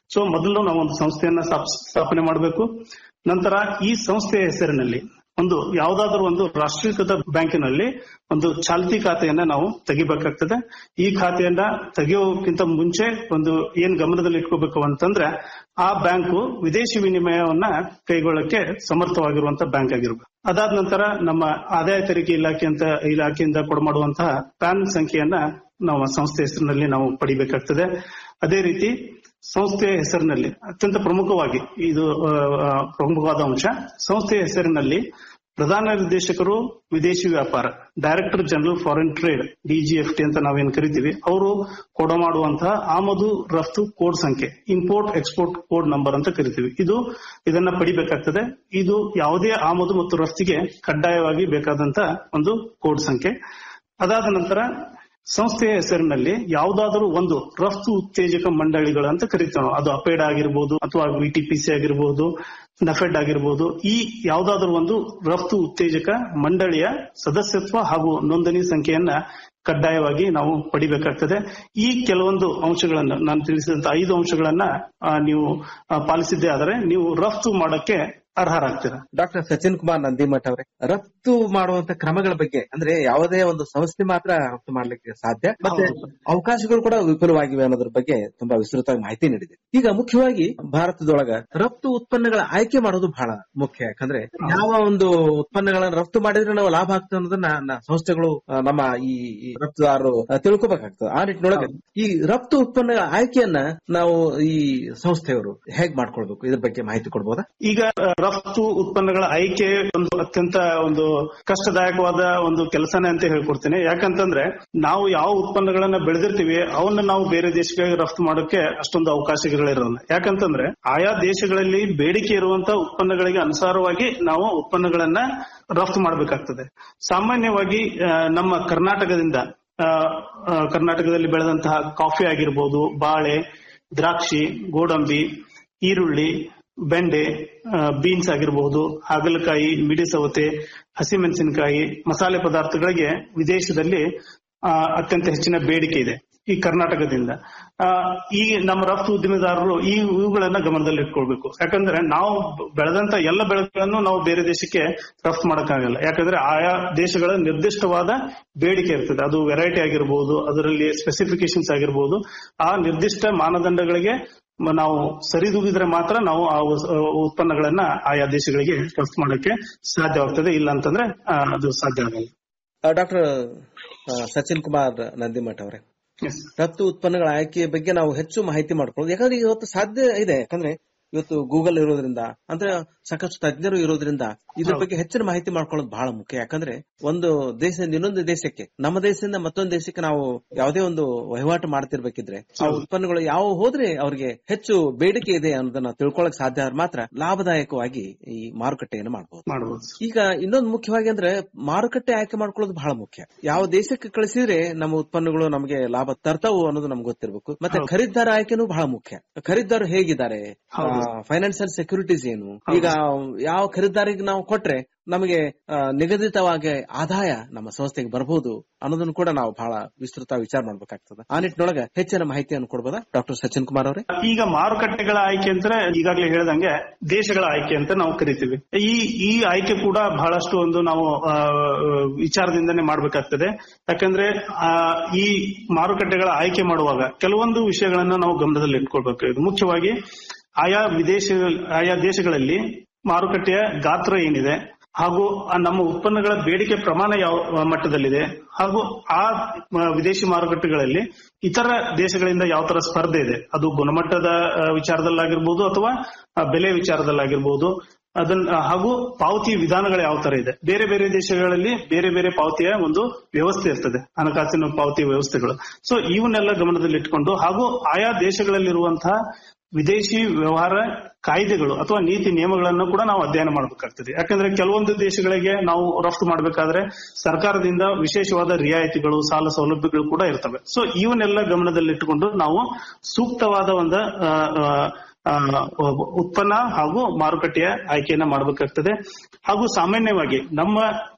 ಸೊ ಮೊದಲು ನಾವು ಒಂದು ಸಂಸ್ಥೆಯನ್ನ ಸ್ಥಾಪ್- ಸ್ಥಾಪನೆ ಮಾಡಬೇಕು ನಂತರ ಈ ಸಂಸ್ಥೆಯ ಹೆಸರಿನಲ್ಲಿ ಒಂದು ಯಾವುದಾದ್ರೂ ಒಂದು ರಾಷ್ಟ್ರೀಕೃತ ಬ್ಯಾಂಕಿನಲ್ಲಿ ಒಂದು ಚಾಲ್ತಿ ಖಾತೆಯನ್ನ ನಾವು ತೆಗಿಬೇಕಾಗ್ತದೆ ಈ ಖಾತೆಯನ್ನ ತೆಗೆಯೋಕ್ಕಿಂತ ಮುಂಚೆ ಒಂದು ಏನ್ ಗಮನದಲ್ಲಿ ಇಟ್ಕೋಬೇಕು ಅಂತಂದ್ರೆ ಆ ಬ್ಯಾಂಕು ವಿದೇಶಿ ವಿನಿಮಯವನ್ನ ಕೈಗೊಳ್ಳಕ್ಕೆ ಸಮರ್ಥವಾಗಿರುವಂತ ಬ್ಯಾಂಕ್ ಆಗಿರ್ಬೇಕು ಅದಾದ ನಂತರ ನಮ್ಮ ಆದಾಯ ತೆರಿಗೆ ಇಲಾಖೆ ಅಂತ ಇಲಾಖೆಯಿಂದ ಕೊಡಮಾಡುವಂತಹ ಪ್ಯಾನ್ ಸಂಖ್ಯೆಯನ್ನ ನಾವು ಸಂಸ್ಥೆ ಹೆಸರಿನಲ್ಲಿ ನಾವು ಪಡಿಬೇಕಾಗ್ತದೆ ಅದೇ ರೀತಿ ಸಂಸ್ಥೆಯ ಹೆಸರಿನಲ್ಲಿ ಅತ್ಯಂತ ಪ್ರಮುಖವಾಗಿ ಇದು ಆ, ಆ, ಪ್ರಮುಖವಾದ ಅಂಶ ಸಂಸ್ಥೆಯ ಹೆಸರಿನಲ್ಲಿ ಪ್ರಧಾನ ನಿರ್ದೇಶಕರು ವಿದೇಶಿ ವ್ಯಾಪಾರ director general foreign trade DGFT ಅಂತ ನಾವೇನ್ ಕರಿತೀವಿ ಅವರು ಕೊಡ ಮಾಡುವಂತಹ ಆಮದು ರಫ್ತು ಕೋಡ್ ಸಂಖ್ಯೆ ಇಂಪೋರ್ಟ್ ಎಕ್ಸ್ಪೋರ್ಟ್ ಕೋಡ್ ನಂಬರ್ ಅಂತ ಕರಿತೀವಿ ಇದು ಇದನ್ನ ಪಡಿಬೇಕಾಗ್ತದೆ ಇದು ಯಾವುದೇ ಆಮದು ಮತ್ತು ರಫ್ತಿಗೆ ಕಡ್ಡಾಯವಾಗಿ ಬೇಕಾದಂತ ಒಂದು ಕೋಡ್ ಸಂಖ್ಯೆ ಅದಾದ ನಂತರ ಸಂಸ್ಥೆಯ ಹೆಸರಿನಲ್ಲಿ ಯಾವುದಾದರೂ ಒಂದು ರಫ್ತು ಉತ್ತೇಜಕ ಮಂಡಳಿಗಳು ಅಂತ ಕರಿತೀವಿ ನಾವು ಅದು ಅಪೇಡ್ ಆಗಿರ್ಬೋದು ಅಥವಾ ವಿಟಿಪಿಸಿ ಆಗಿರ್ಬೋದು ನಫೆಡ್ ಆಗಿರ್ಬೋದು ಈ ಯಾವುದಾದ್ರೂ ಒಂದು ರಫ್ತು ಉತ್ತೇಜಕ ಮಂಡಳಿಯ ಸದಸ್ಯತ್ವ ಹಾಗೂ ನೋಂದಣಿ ಸಂಖ್ಯೆಯನ್ನ ಕಡ್ಡಾಯವಾಗಿ ನಾವು ಪಡಿಬೇಕಾಗ್ತದೆ ಈ ಕೆಲವೊಂದು ಅಂಶಗಳನ್ನ ನಾನು ತಿಳಿಸಿದಂತ ಐದು ಅಂಶಗಳನ್ನ ಆ, ನೀವು ಆ, ಪಾಲಿಸಿದ್ದೇ ಆದರೆ ನೀವು ರಫ್ತು ಮಾಡಕ್ಕೆ ಅರ್ಹರಾಗ್ತೀರಾ ಡಾಕ್ಟರ್ ಸಚಿನ್ ಕುಮಾರ್ ನಂದಿಮಠ್ ಅವರೇ ರಫ್ತು ಮಾಡುವಂತ ಕ್ರಮಗಳ ಬಗ್ಗೆ ಅಂದ್ರೆ ಯಾವುದೇ ಒಂದು ಸಂಸ್ಥೆ ಮಾತ್ರ ರಫ್ತು ಮಾಡ್ಲಿಕ್ಕೆ ಸಾಧ್ಯ ಮತ್ತೆ ಅವಕಾಶಗಳು ಕೂಡ ವಿಪುಲವಾಗಿವೆ ಅನ್ನೋದ್ರ ಬಗ್ಗೆ ತುಂಬಾ ವಿಸ್ತೃತವಾಗಿ ಮಾಹಿತಿ ನೀಡಿದೆ ಈಗ ಮುಖ್ಯವಾಗಿ ಭಾರತದೊಳಗ ರಫ್ತು ಉತ್ಪನ್ನಗಳ ಆಯ್ಕೆ ಮಾಡೋದು ಬಹಳ ಮುಖ್ಯ ಯಾಕಂದ್ರೆ ಯಾವ ಒಂದು ಉತ್ಪನ್ನಗಳನ್ನ ರಫ್ತು ಮಾಡಿದ್ರೆ ನಾವು ಲಾಭ ಆಗ್ತದೆ ಅನ್ನೋದನ್ನ ನ- ಸಂಸ್ಥೆಗಳು ಆ, ನಮ್ಮ ಈ ಈ ರಫ್ತುದಾರರು ಆ, ತಿಳ್ಕೊಬೇಕಾಗ್ತದೆ ಆ ನಿಟ್ಟಿನೊಳಗೆ ಈ ರಫ್ತು ಉತ್ಪನ್ನಗಳ ಆಯ್ಕೆಯನ್ನ ನಾವು ಈ ಸಂಸ್ಥೆಯವರು ಹೇಗ್ ಮಾಡ್ಕೊಳ್ಬೇಕು ಇದ್ರ ಬಗ್ಗೆ ಮಾಹಿತಿ ಕೊಡ್ಬೋದಾ ಈಗ ಆ, ರಫ್ತು ಉತ್ಪನ್ನಗಳ ಆಯ್ಕೆ ಒಂದು ಅತ್ಯಂತ ಒಂದು ಕಷ್ಟದಾಯಕವಾದ ಒಂದು ಕೆಲಸನೇ ಅಂತ ಹೇಳ್ಕೊಡ್ತೀನಿ ಯಾಕಂತಂದ್ರೆ ನಾವು ಯಾವ ಉತ್ಪನ್ನಗಳನ್ನ ಬೆಳೆದಿರ್ತೀವಿ ಅವನ್ನ ನಾವು ಬೇರೆ ದೇಶಕ್ಕೆ ರಫ್ತು ಮಾಡೋಕೆ ಅಷ್ಟೊಂದು ಅವಕಾಶಗಳಿರೋಲ್ಲ ಯಾಕಂತಂದ್ರೆ ಆಯಾ ದೇಶಗಳಲ್ಲಿ ಬೇಡಿಕೆ ಇರುವಂತ ಉತ್ಪನ್ನಗಳಿಗೆ ಅನುಸಾರವಾಗಿ ನಾವು ಉತ್ಪನ್ನಗಳನ್ನ ರಫ್ತು ಮಾಡಬೇಕಾಗ್ತದೆ ಸಾಮಾನ್ಯವಾಗಿ ಆ, ನಮ್ಮ ಕರ್ನಾಟಕದಿಂದ ಆ, ಆ, ಕರ್ನಾಟಕದಲ್ಲಿ ಬೆಳೆದಂತಹ ಕಾಫಿ ಆಗಿರ್ಬೋದು ಬಾಳೆ ದ್ರಾಕ್ಷಿ ಗೋಡಂಬಿ ಈರುಳ್ಳಿ ಬೆಂಡೆ ಬೀನ್ಸ್ ಆಗಿರಬಹುದು ಹಾಗಲಕಾಯಿ ಮಿಡಿ ಸೌತೆ ಹಸಿಮೆಣಸಿನಕಾಯಿ ಮಸಾಲೆ ಪದಾರ್ಥಗಳಿಗೆ ವಿದೇಶದಲ್ಲಿ ಆ, ಅತ್ಯಂತ ಹೆಚ್ಚಿನ ಬೇಡಿಕೆ ಇದೆ ಈ ಕರ್ನಾಟಕದಿಂದ ಆ, ಈ ನಮ್ಮ ರಫ್ತು ಉದ್ದಿಮೆದಾರರು ಈ ಇವುಗಳನ್ನ ಗಮನದಲ್ಲಿ ಇಟ್ಕೊಳ್ಬೇಕು ಯಾಕಂದ್ರೆ ನಾವು ಬೆಳೆದಂತ ಎಲ್ಲ ಬೆಳೆಗಳನ್ನು ನಾವು ಬೇರೆ ದೇಶಕ್ಕೆ ರಫ್ತು ಮಾಡಕ್ಕಾಗಲ್ಲ ಯಾಕಂದ್ರೆ ಆಯಾ ದೇಶಗಳ ನಿರ್ದಿಷ್ಟವಾದ ಬೇಡಿಕೆ ಇರ್ತದೆ ಅದು ವೆರೈಟಿ ಆಗಿರ್ಬೋದು ಅದರಲ್ಲಿ ಸ್ಪೆಸಿಫಿಕೇಶನ್ಸ್ ಆಗಿರ್ಬೋದು ಆ ನಿರ್ದಿಷ್ಟ ಮಾನದಂಡಗಳಿಗೆ ಮ- ನಾವು ಸರಿದೂಗಿದ್ರೆ ಮಾತ್ರ ನಾವು ಆ ಉಸ್- ಉತ್ಪನ್ನಗಳನ್ನ ಆಯಾ ದೇಶಗಳಿಗೆ ರಫ್ತು ಮಾಡಕ್ಕೆ ಸಾಧ್ಯವಾಗ್ತದೆ ಇಲ್ಲ ಅಂತಂದ್ರೆ ಆ, ಅದು ಸಾಧ್ಯ ಆಗಲ್ಲ ಡಾಕ್ಟರ್ ಸಚಿನ್ ಕುಮಾರ್ ನಂದಿಮಠ್ ಅವರೇ ರಫ್ತು ಉತ್ಪನ್ನಗಳ ಆಯ್ಕೆಯ ಬಗ್ಗೆ ನಾವು ಹೆಚ್ಚು ಮಾಹಿತಿ ಮಾಡ್ಕೊಳ್ಳೋದು ಯಾಕಂದ್ರೆ ಇವತ್ತು ಸಾಧ್ಯ ಇದೆ ಯಾಕಂದ್ರೆ ಇವತ್ತು ಗೂಗಲ್ ಇರೋದ್ರಿಂದ ಅಂದ್ರೆ ಸಾಕಷ್ಟು ತಜ್ಞರು ಇರೋದ್ರಿಂದ ಇದ್ರ ಬಗ್ಗೆ ಹೆಚ್ಚಿನ ಮಾಹಿತಿ ಮಾಡ್ಕೊಳ್ಳೋದು ಬಹಳ ಮುಖ್ಯ ಯಾಕಂದ್ರೆ ಒಂದು ದೇಶದಿಂದ ಇನ್ನೊಂದು ದೇಶಕ್ಕೆ ನಮ್ಮ ದೇಶದಿಂದ ಮತ್ತೊಂದು ದೇಶಕ್ಕೆ ನಾವು ಯಾವುದೇ ಒಂದು ವಹಿವಾಟು ಮಾಡ್ತಿರ್ಬೇಕಿದ್ರೆ ಆ ಉತ್ಪನ್ನಗಳು ಯಾವ ಹೋದ್ರೆ ಅವ್ರಿಗೆ ಹೆಚ್ಚು ಬೇಡಿಕೆ ಇದೆ ಅನ್ನೋದನ್ನ ತಿಳ್ಕೊಳಕ್ ಸಾಧ್ಯ ಆದ್ರೆ ಮಾತ್ರ ಲಾಭದಾಯಕವಾಗಿ ಈ ಮಾರುಕಟ್ಟೆಯನ್ನು ಮಾಡಬಹುದು ಮಾಡಬಹುದು ಈಗ ಇನ್ನೊಂದು ಮುಖ್ಯವಾಗಿ ಅಂದ್ರೆ ಮಾರುಕಟ್ಟೆ ಆಯ್ಕೆ ಮಾಡ್ಕೊಳ್ಳೋದು ಬಹಳ ಮುಖ್ಯ ಯಾವ ದೇಶಕ್ಕೆ ಕಳಿಸಿದ್ರೆ ನಮ್ಮ ಉತ್ಪನ್ನಗಳು ನಮಗೆ ಲಾಭ ತರ್ತಾವು ಅನ್ನೋದು ನಮ್ಗೆ ಗೊತ್ತಿರಬೇಕು ಮತ್ತೆ ಖರೀದಾರ ಆಯ್ಕೆನೂ ಬಹಳ ಮುಖ್ಯ ಖರೀದಾರರು ಹೇಗಿದ್ದಾರೆ ಫೈನಾನ್ಸಿಯಲ್ ಸೆಕ್ಯೂರಿಟೀಸ್ ಏನು ಈಗ ಯಾವ ಖರೀದಾರಿಗೆ ನಾವು ಕೊಟ್ರೆ ನಮಗೆ ಆ, ನಿಗದಿತವಾಗಿ ಆದಾಯ ನಮ್ಮ ಸಂಸ್ಥೆಗೆ ಬರಬಹುದು ಅನ್ನೋದನ್ನು ಕೂಡ ನಾವು ಬಹಳ ವಿಸ್ತೃತ ವಿಚಾರ ಮಾಡ್ಬೇಕಾಗ್ತದೆ ಆ ನಿಟ್ಟಿನೊಳಗೆ ಹೆಚ್ಚಿನ ಮಾಹಿತಿಯನ್ನು ಕೊಡ್ಬೋದಾ ಡಾಕ್ಟರ್ ಸಚಿನ್ ಕುಮಾರ್ ಅವರೇ ಈಗ ಮಾರುಕಟ್ಟೆಗಳ ಆಯ್ಕೆ ಅಂದ್ರೆ ಈಗಾಗಲೇ ಹೇಳ್ದಂಗೆ ದೇಶಗಳ ಆಯ್ಕೆ ಅಂತ ನಾವು ಕರಿತೀವಿ ಈ ಈ ಆಯ್ಕೆ ಕೂಡ ಬಹಳಷ್ಟು ಒಂದು ನಾವು ಆ, ವಿಚಾರದಿಂದನೇ ಮಾಡ್ಬೇಕಾಗ್ತದೆ ಯಾಕಂದ್ರೆ ಆ, ಈ ಮಾರುಕಟ್ಟೆಗಳ ಆಯ್ಕೆ ಮಾಡುವಾಗ ಕೆಲವೊಂದು ವಿಷಯಗಳನ್ನ ನಾವು ಗಮನದಲ್ಲಿ ಇಟ್ಕೊಳ್ಬೇಕು ಇದು ಮುಖ್ಯವಾಗಿ ಆಯಾ ವಿದೇಶ ಆಯಾ ದೇಶಗಳಲ್ಲಿ ಮಾರುಕಟ್ಟೆಯ ಗಾತ್ರ ಏನಿದೆ ಹಾಗೂ ಆ ನಮ್ಮ ಉತ್ಪನ್ನಗಳ ಬೇಡಿಕೆ ಪ್ರಮಾಣ ಯಾವ ಮಟ್ಟದಲ್ಲಿದೆ ಹಾಗೂ ಆ ಮ- ವಿದೇಶಿ ಮಾರುಕಟ್ಟೆಗಳಲ್ಲಿ ಇತರ ದೇಶಗಳಿಂದ ಯಾವ ತರ ಸ್ಪರ್ಧೆ ಇದೆ ಅದು ಗುಣಮಟ್ಟದ ಆ, ವಿಚಾರದಲ್ಲಾಗಿರ್ಬೋದು ಅಥವಾ ಆ, ಬೆಲೆ ವಿಚಾರದಲ್ಲಾಗಿರ್ಬೋದು ಅದನ್ನ ಹಾಗೂ ಪಾವತಿ ವಿಧಾನಗಳು ಯಾವ ತರ ಇದೆ ಬೇರೆ ಬೇರೆ ದೇಶಗಳಲ್ಲಿ ಬೇರೆ ಬೇರೆ ಪಾವತಿಯ ಒಂದು ವ್ಯವಸ್ಥೆ ಇರ್ತದೆ ಹಣಕಾಸಿನ ಪಾವತಿ ವ್ಯವಸ್ಥೆಗಳು ಸೊ ಇವನ್ನೆಲ್ಲ ಗಮನದಲ್ಲಿ ಇಟ್ಕೊಂಡು ಹಾಗೂ ಆಯಾ ದೇಶಗಳಲ್ಲಿರುವಂತಹ ವಿದೇಶಿ ವ್ಯವಹಾರ ಕಾಯ್ದೆಗಳು ಅಥವಾ ನೀತಿ ನಿಯಮಗಳನ್ನು ಕೂಡ ನಾವು ಅಧ್ಯಯನ ಮಾಡಬೇಕಾಗ್ತದೆ ಯಾಕಂದ್ರೆ ಕೆಲವೊಂದು ದೇಶಗಳಿಗೆ ನಾವು ರಫ್ತು ಮಾಡಬೇಕಾದ್ರೆ ಸರ್ಕಾರದಿಂದ ವಿಶೇಷವಾದ ರಿಯಾಯಿತಿಗಳು ಸಾಲ ಸೌಲಭ್ಯಗಳು ಕೂಡ ಇರ್ತವೆ ಸೊ ಇವನ್ನೆಲ್ಲ ಗಮನದಲ್ಲಿಟ್ಟುಕೊಂಡು ನಾವು ಸೂಕ್ತವಾದ ಒಂದು ಆ, ಆ, ಆ, ಉತ್ಪನ್ನ ಹಾಗೂ ಮಾರುಕಟ್ಟೆಯ ಆಯ್ಕೆಯನ್ನ ಮಾಡಬೇಕಾಗ್ತದೆ ಹಾಗೂ ಸಾಮಾನ್ಯವಾಗಿ ನಮ್ಮ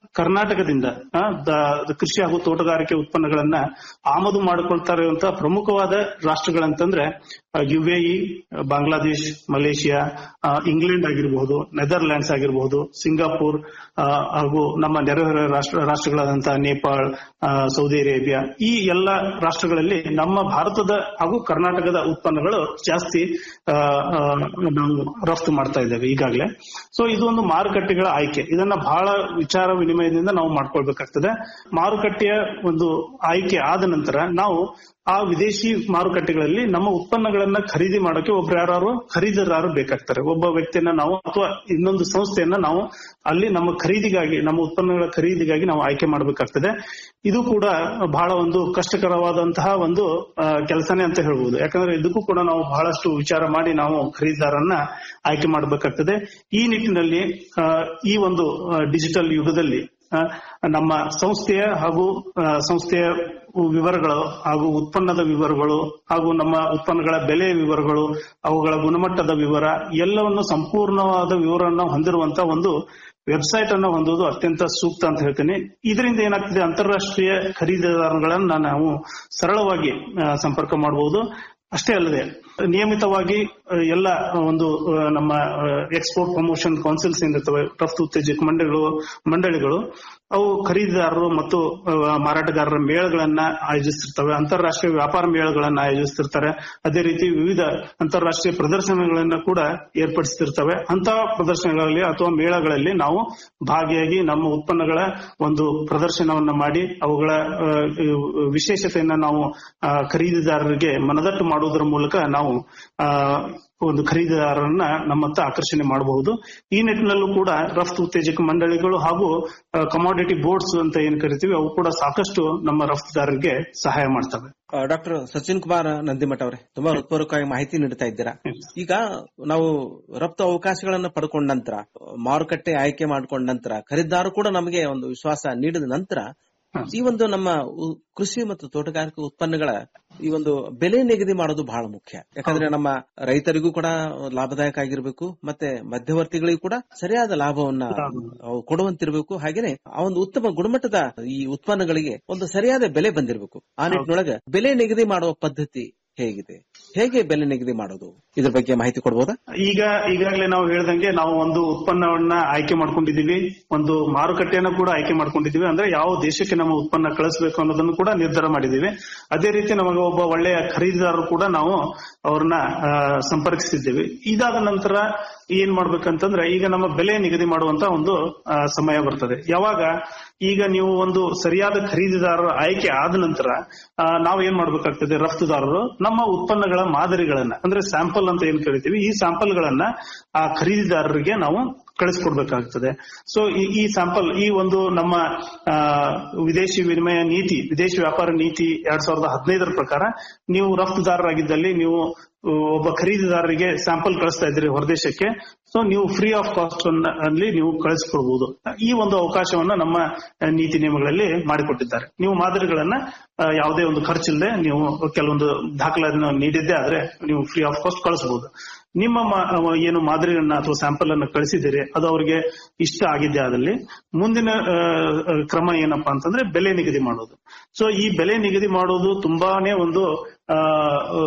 ಕರ್ನಾಟಕದಿಂದ ಆ, ದ- ಕೃಷಿ ಹಾಗೂ ತೋಟಗಾರಿಕೆ ಉತ್ಪನ್ನಗಳನ್ನ ಆಮದು ಮಾಡಿಕೊಳ್ತಾ ಇರುವಂತಹ ಪ್ರಮುಖವಾದ ರಾಷ್ಟ್ರಗಳಂತಂದ್ರೆ ಯುಎಇ ಬಾಂಗ್ಲಾದೇಶ್ ಮಲೇಷಿಯಾ ಆ, ಇಂಗ್ಲೆಂಡ್ ಆಗಿರಬಹುದು ನೆದರ್ಲ್ಯಾಂಡ್ಸ್ ಆಗಿರಬಹುದು ಸಿಂಗಾಪುರ್ ಆ, ಹಾಗೂ ನಮ್ಮ ನೆರೆಹೊರೆ ರಾಷ್ಟ್ರ ರಾಷ್ಟ್ರಗಳಾದಂತಹ ನೇಪಾಳ ಆ, ಸೌದಿ ಅರೇಬಿಯಾ ಈ ಎಲ್ಲ ರಾಷ್ಟ್ರಗಳಲ್ಲಿ ನಮ್ಮ ಭಾರತದ ಹಾಗೂ ಕರ್ನಾಟಕದ ಉತ್ಪನ್ನಗಳು ಜಾಸ್ತಿ ಆ, ಆ, ನಾವು ರಫ್ತು ಮಾಡ್ತಾ ಇದ್ದೇವೆ ಈಗಾಗಲೇ ಸೊ ಇದು ಒಂದು ಮಾರುಕಟ್ಟೆಗಳ ಆಯ್ಕೆ ಇದನ್ನ ಬಹಳ ವಿಚಾರ ವಿನಿಮಯದಿಂದ ನಾವು ಮಾಡ್ಕೊಳ್ಬೇಕಾಗ್ತದೆ ಮಾರುಕಟ್ಟೆಯ ಒಂದು ಆಯ್ಕೆ ಆದ ನಂತರ ನಾವು ಆ ವಿದೇಶಿ ಮಾರುಕಟ್ಟೆಗಳಲ್ಲಿ ನಮ್ಮ ಉತ್ಪನ್ನಗಳನ್ನ ಖರೀದಿ ಮಾಡೋಕೆ ಒಬ್ರು ಯಾರು ಖರೀದಿದಾರರು ಬೇಕಾಗ್ತಾರೆ ಒಬ್ಬ ವ್ಯಕ್ತಿಯನ್ನ ನಾವು ಅಥವಾ ಇನ್ನೊಂದು ಸಂಸ್ಥೆಯನ್ನ ನಾವು ಅಲ್ಲಿ ನಮ್ಮ ಖರೀದಿಗಾಗಿ ನಮ್ಮ ಉತ್ಪನ್ನಗಳ ಖರೀದಿಗಾಗಿ ನಾವು ಆಯ್ಕೆ ಮಾಡಬೇಕಾಗ್ತದೆ ಇದು ಕೂಡ ಬಹಳ ಒಂದು ಕಷ್ಟಕರವಾದಂತಹ ಒಂದು ಕೆಲಸನೇ ಅಂತ ಹೇಳ್ಬೋದು ಯಾಕಂದ್ರೆ ಇದಕ್ಕೂ ಕೂಡ ನಾವು ಬಹಳಷ್ಟು ವಿಚಾರ ಮಾಡಿ ನಾವು ಖರೀದಿದಾರನ್ನ ಆಯ್ಕೆ ಮಾಡಬೇಕಾಗ್ತದೆ ಈ ನಿಟ್ಟಿನಲ್ಲಿ ಆ, ಈ ಒಂದು ಡಿಜಿಟಲ್ ಯುಗದಲ್ಲಿ ಆ, ನಮ್ಮ ಸಂಸ್ಥೆಯ ಹಾಗೂ ಆ, ಸಂಸ್ಥೆಯ ವಿವರಗಳು ಹಾಗೂ ಉತ್ಪನ್ನದ ವಿವರಗಳು ಹಾಗೂ ನಮ್ಮ ಉತ್ಪನ್ನಗಳ ಬೆಲೆ ವಿವರಗಳು ಅವುಗಳ ಗುಣಮಟ್ಟದ ವಿವರ ಎಲ್ಲವನ್ನು ಸಂಪೂರ್ಣವಾದ ವಿವರವನ್ನು ಹೊಂದಿರುವಂತ ಒಂದು ವೆಬ್ಸೈಟ್ ಅನ್ನು ಹೊಂದುವುದು ಅತ್ಯಂತ ಸೂಕ್ತ ಅಂತ ಹೇಳ್ತೇನೆ ಇದರಿಂದ ಏನಾಗ್ತದೆ ಅಂತಾರಾಷ್ಟ್ರೀಯ ಖರೀದಿದಾರಗಳನ್ನ ನಾವು ಸರಳವಾಗಿ ಆ, ಸಂಪರ್ಕ ಮಾಡಬಹುದು ಅಷ್ಟೇ ಅಲ್ಲದೆ ನಿಯಮಿತವಾಗಿ ಆ, ಎಲ್ಲ ಒಂದು ಆ, ನಮ್ಮ ಎಕ್ಸ್ಪೋರ್ಟ್ ಪ್ರಮೋಷನ್ ಕೌನ್ಸಿಲ್ಸ್ ಏನಿರ್ತವೆ ರಫ್ತು ಉತ್ತೇಜಕ ಮಂಡಳಿಗಳು ಮಂಡಳಿಗಳು ಅವು ಖರೀದಿದಾರರು ಮತ್ತು ಆ, ಮಾರಾಟಗಾರರ ಮೇಳಗಳನ್ನ ಆಯೋಜಿಸ್ತಿರ್ತವೆ ಅಂತಾರಾಷ್ಟ್ರೀಯ ವ್ಯಾಪಾರ ಮೇಳಗಳನ್ನ ಆಯೋಜಿಸ್ತಿರ್ತಾರೆ ಅದೇ ರೀತಿ ವಿವಿಧ ಅಂತಾರಾಷ್ಟ್ರೀಯ ಪ್ರದರ್ಶನಗಳನ್ನ ಕೂಡ ಏರ್ಪಡಿಸ್ತಿರ್ತವೆ ಅಂತಹ ಪ್ರದರ್ಶನಗಳಲ್ಲಿ ಅಥವಾ ಮೇಳಗಳಲ್ಲಿ ನಾವು ಭಾಗಿಯಾಗಿ ನಮ್ಮ ಉತ್ಪನ್ನಗಳ ಒಂದು ಪ್ರದರ್ಶನವನ್ನ ಮಾಡಿ ಅವುಗಳ ಆ, ವಿಶೇಷತೆಯನ್ನ ನಾವು ಆ, ಖರೀದಿದಾರರಿಗೆ ಮನದಟ್ಟು ಮಾಡುವುದರ ಮೂಲಕ ನಾವು ಆ, ಒಂದು ಖರೀದಿದಾರರನ್ನ ನಮ್ಮತ್ತ ಆಕರ್ಷಣೆ ಮಾಡಬಹುದು ಈ ನಿಟ್ಟಿನಲ್ಲೂ ಕೂಡ ರಫ್ತು ಉತ್ತೇಜಕ ಮಂಡಳಿಗಳು ಹಾಗೂ ಕಮಾಡಿಟಿ ಬೋರ್ಡ್ಸ್ ಅಂತ ಏನ್ ಕರಿತೀವಿ ಅವು ಕೂಡ ಸಾಕಷ್ಟು ನಮ್ಮ ರಫ್ತುದಾರರಿಗೆ ಸಹಾಯ ಮಾಡ್ತವೆ ಡಾಕ್ಟರ್ ಸಚಿನ್ ಕುಮಾರ್ ನಂದಿಮಠ ಅವರೇ ತುಂಬಾ ಹೃತ್ಪೂರ್ವಕವಾಗಿ ಮಾಹಿತಿ ನೀಡ್ತಾ ಇದ್ದೀರಾ ಈಗ ನಾವು ರಫ್ತು ಅವಕಾಶಗಳನ್ನ ಪಡ್ಕೊಂಡ ನಂತರ ಮಾರುಕಟ್ಟೆ ಆಯ್ಕೆ ಮಾಡ್ಕೊಂಡ ನಂತರ ಖರೀದಿದಾರರು ಕೂಡ ನಮಗೆ ಒಂದು ವಿಶ್ವಾಸ ನೀಡಿದ ನಂತರ ಈ ಒಂದು ನಮ್ಮ ಉ- ಕೃಷಿ ಮತ್ತು ತೋಟಗಾರಿಕೆ ಉತ್ಪನ್ನಗಳ ಈ ಒಂದು ಬೆಲೆ ನಿಗದಿ ಮಾಡೋದು ಬಹಳ ಮುಖ್ಯ ಯಾಕಂದ್ರೆ ನಮ್ಮ ರೈತರಿಗೂ ಕೂಡ ಲಾಭದಾಯಕ ಆಗಿರ್ಬೇಕು ಮತ್ತೆ ಮಧ್ಯವರ್ತಿಗಳಿಗೂ ಕೂಡ ಸರಿಯಾದ ಲಾಭವನ್ನ ಅವು ಕೊಡುವಂತಿರ್ಬೇಕು ಹಾಗೇನೆ ಆ ಒಂದು ಉತ್ತಮ ಗುಣಮಟ್ಟದ ಈ ಉತ್ಪನ್ನಗಳಿಗೆ ಒಂದು ಸರಿಯಾದ ಬೆಲೆ ಬಂದಿರಬೇಕು ಆ ನಿಟ್ಟಿನೊಳಗೆ ಬೆಲೆ ನಿಗದಿ ಮಾಡುವ ಪದ್ಧತಿ ಹೇಗಿದೆ ಹೇಗೆ ಬೆಲೆ ನಿಗದಿ ಮಾಡೋದು ಇದ್ರ ಬಗ್ಗೆ ಮಾಹಿತಿ ಕೊಡ್ಬೋದಾ ಈಗ ಈಗಾಗಲೇ ನಾವು ಹೇಳ್ದಂಗೆ ನಾವು ಒಂದು ಉತ್ಪನ್ನವನ್ನ ಆಯ್ಕೆ ಮಾಡ್ಕೊಂಡಿದೀವಿ ಒಂದು ಮಾರುಕಟ್ಟೆಯನ್ನ ಕೂಡ ಆಯ್ಕೆ ಮಾಡ್ಕೊಂಡಿದೀವಿ ಅಂದ್ರೆ ಯಾವ ದೇಶಕ್ಕೆ ನಮ್ಮ ಉತ್ಪನ್ನ ಕಳಿಸಬೇಕು ಅನ್ನೋದನ್ನು ಕೂಡ ನಿರ್ಧಾರ ಮಾಡಿದೀವಿ ಅದೇ ರೀತಿ ನಮಗೆ ಒಬ್ಬ ಒಳ್ಳೆಯ ಖರೀದಿದಾರರು ಕೂಡ ನಾವು ಅವ್ರನ್ನ ಆ, ಸಂಪರ್ಕಿಸಿದ್ದೀವಿ ಇದಾದ ನಂತರ ಏನ್ ಮಾಡ್ಬೇಕಂತಂದ್ರೆ ಈಗ ನಮ್ಮ ಬೆಲೆ ನಿಗದಿ ಮಾಡುವಂತ ಒಂದು ಆ, ಸಮಯ ಬರ್ತದೆ ಯಾವಾಗ ಈಗ ನೀವು ಒಂದು ಸರಿಯಾದ ಖರೀದಿದಾರರ ಆಯ್ಕೆ ಆದ ನಂತರ ಆ, ನಾವು ಏನ್ ಮಾಡ್ಬೇಕಾಗ್ತದೆ ರಫ್ತುದಾರರು ನಮ್ಮ ಉತ್ಪನ್ನಗಳ ಮಾದರಿಗಳನ್ನ ಅಂದ್ರೆ ಸ್ಯಾಂಪಲ್ ಅಂತ ಏನ್ ಕರಿತೀವಿ ಈ ಸ್ಯಾಂಪಲ್ ಗಳನ್ನ ಆ ಖರೀದಿದಾರರಿಗೆ ನಾವು ಕಳಿಸ್ಕೊಡ್ಬೇಕಾಗ್ತದೆ ಸೊ ಈ ಸ್ಯಾಂಪಲ್ ಈ ಒಂದು ನಮ್ಮ ಆ, ವಿದೇಶಿ ವಿನಿಮಯ ನೀತಿ ವಿದೇಶಿ ವ್ಯಾಪಾರ ನೀತಿ ಎರಡ್ ಸಾವಿರದ ಹದಿನೈದರ ಪ್ರಕಾರ ನೀವು ರಫ್ತುದಾರರಾಗಿದ್ದಲ್ಲಿ ನೀವು ಆ, ಒಬ್ಬ ಖರೀದಿದಾರರಿಗೆ ಸ್ಯಾಂಪಲ್ ಕಳಿಸ್ತಾ ಇದ್ದೀರಿ ಹೊರದೇಶಕ್ಕೆ ಸೊ ನೀವು ಫ್ರೀ ಆಫ್ ಕಾಸ್ಟ್ ಅಲ್ಲಿ ನೀವು ಕಳಿಸ್ಕೊಡ್ಬಹುದು ಈ ಒಂದು ಅವಕಾಶವನ್ನ ನಮ್ಮ ಆ, ನೀತಿ ನಿಯಮಗಳಲ್ಲಿ ಮಾಡಿಕೊಟ್ಟಿದ್ದಾರೆ ನೀವು ಮಾದರಿಗಳನ್ನ ಆ, ಯಾವುದೇ ಒಂದು ಖರ್ಚಿಲ್ಲದೆ ನೀವು ಕೆಲವೊಂದು ದಾಖಲೆಯನ್ನು ನೀಡಿದ್ದೇ ಆದ್ರೆ ನೀವು ಫ್ರೀ ಆಫ್ ಕಾಸ್ಟ್ ಕಳಿಸಬಹುದು ನಿಮ್ಮ ಮಾ- ಅವ ಏನು ಮಾದರಿಗಳನ್ನ ಅಥವಾ ಸ್ಯಾಂಪಲ್ ಅನ್ನ ಕಳಿಸಿದ್ದೀರಿ ಅದು ಅವರಿಗೆ ಇಷ್ಟ ಆಗಿದ್ದೆ ಆದಲ್ಲಿ ಮುಂದಿನ ಆ, ಆ, ಕ್ರಮ ಏನಪ್ಪಾ ಅಂತಂದ್ರೆ ಬೆಲೆ ನಿಗದಿ ಮಾಡೋದು ಸೊ ಈ ಬೆಲೆ ನಿಗದಿ ಮಾಡೋದು ತುಂಬಾನೇ ಒಂದು ಆ, ಆ,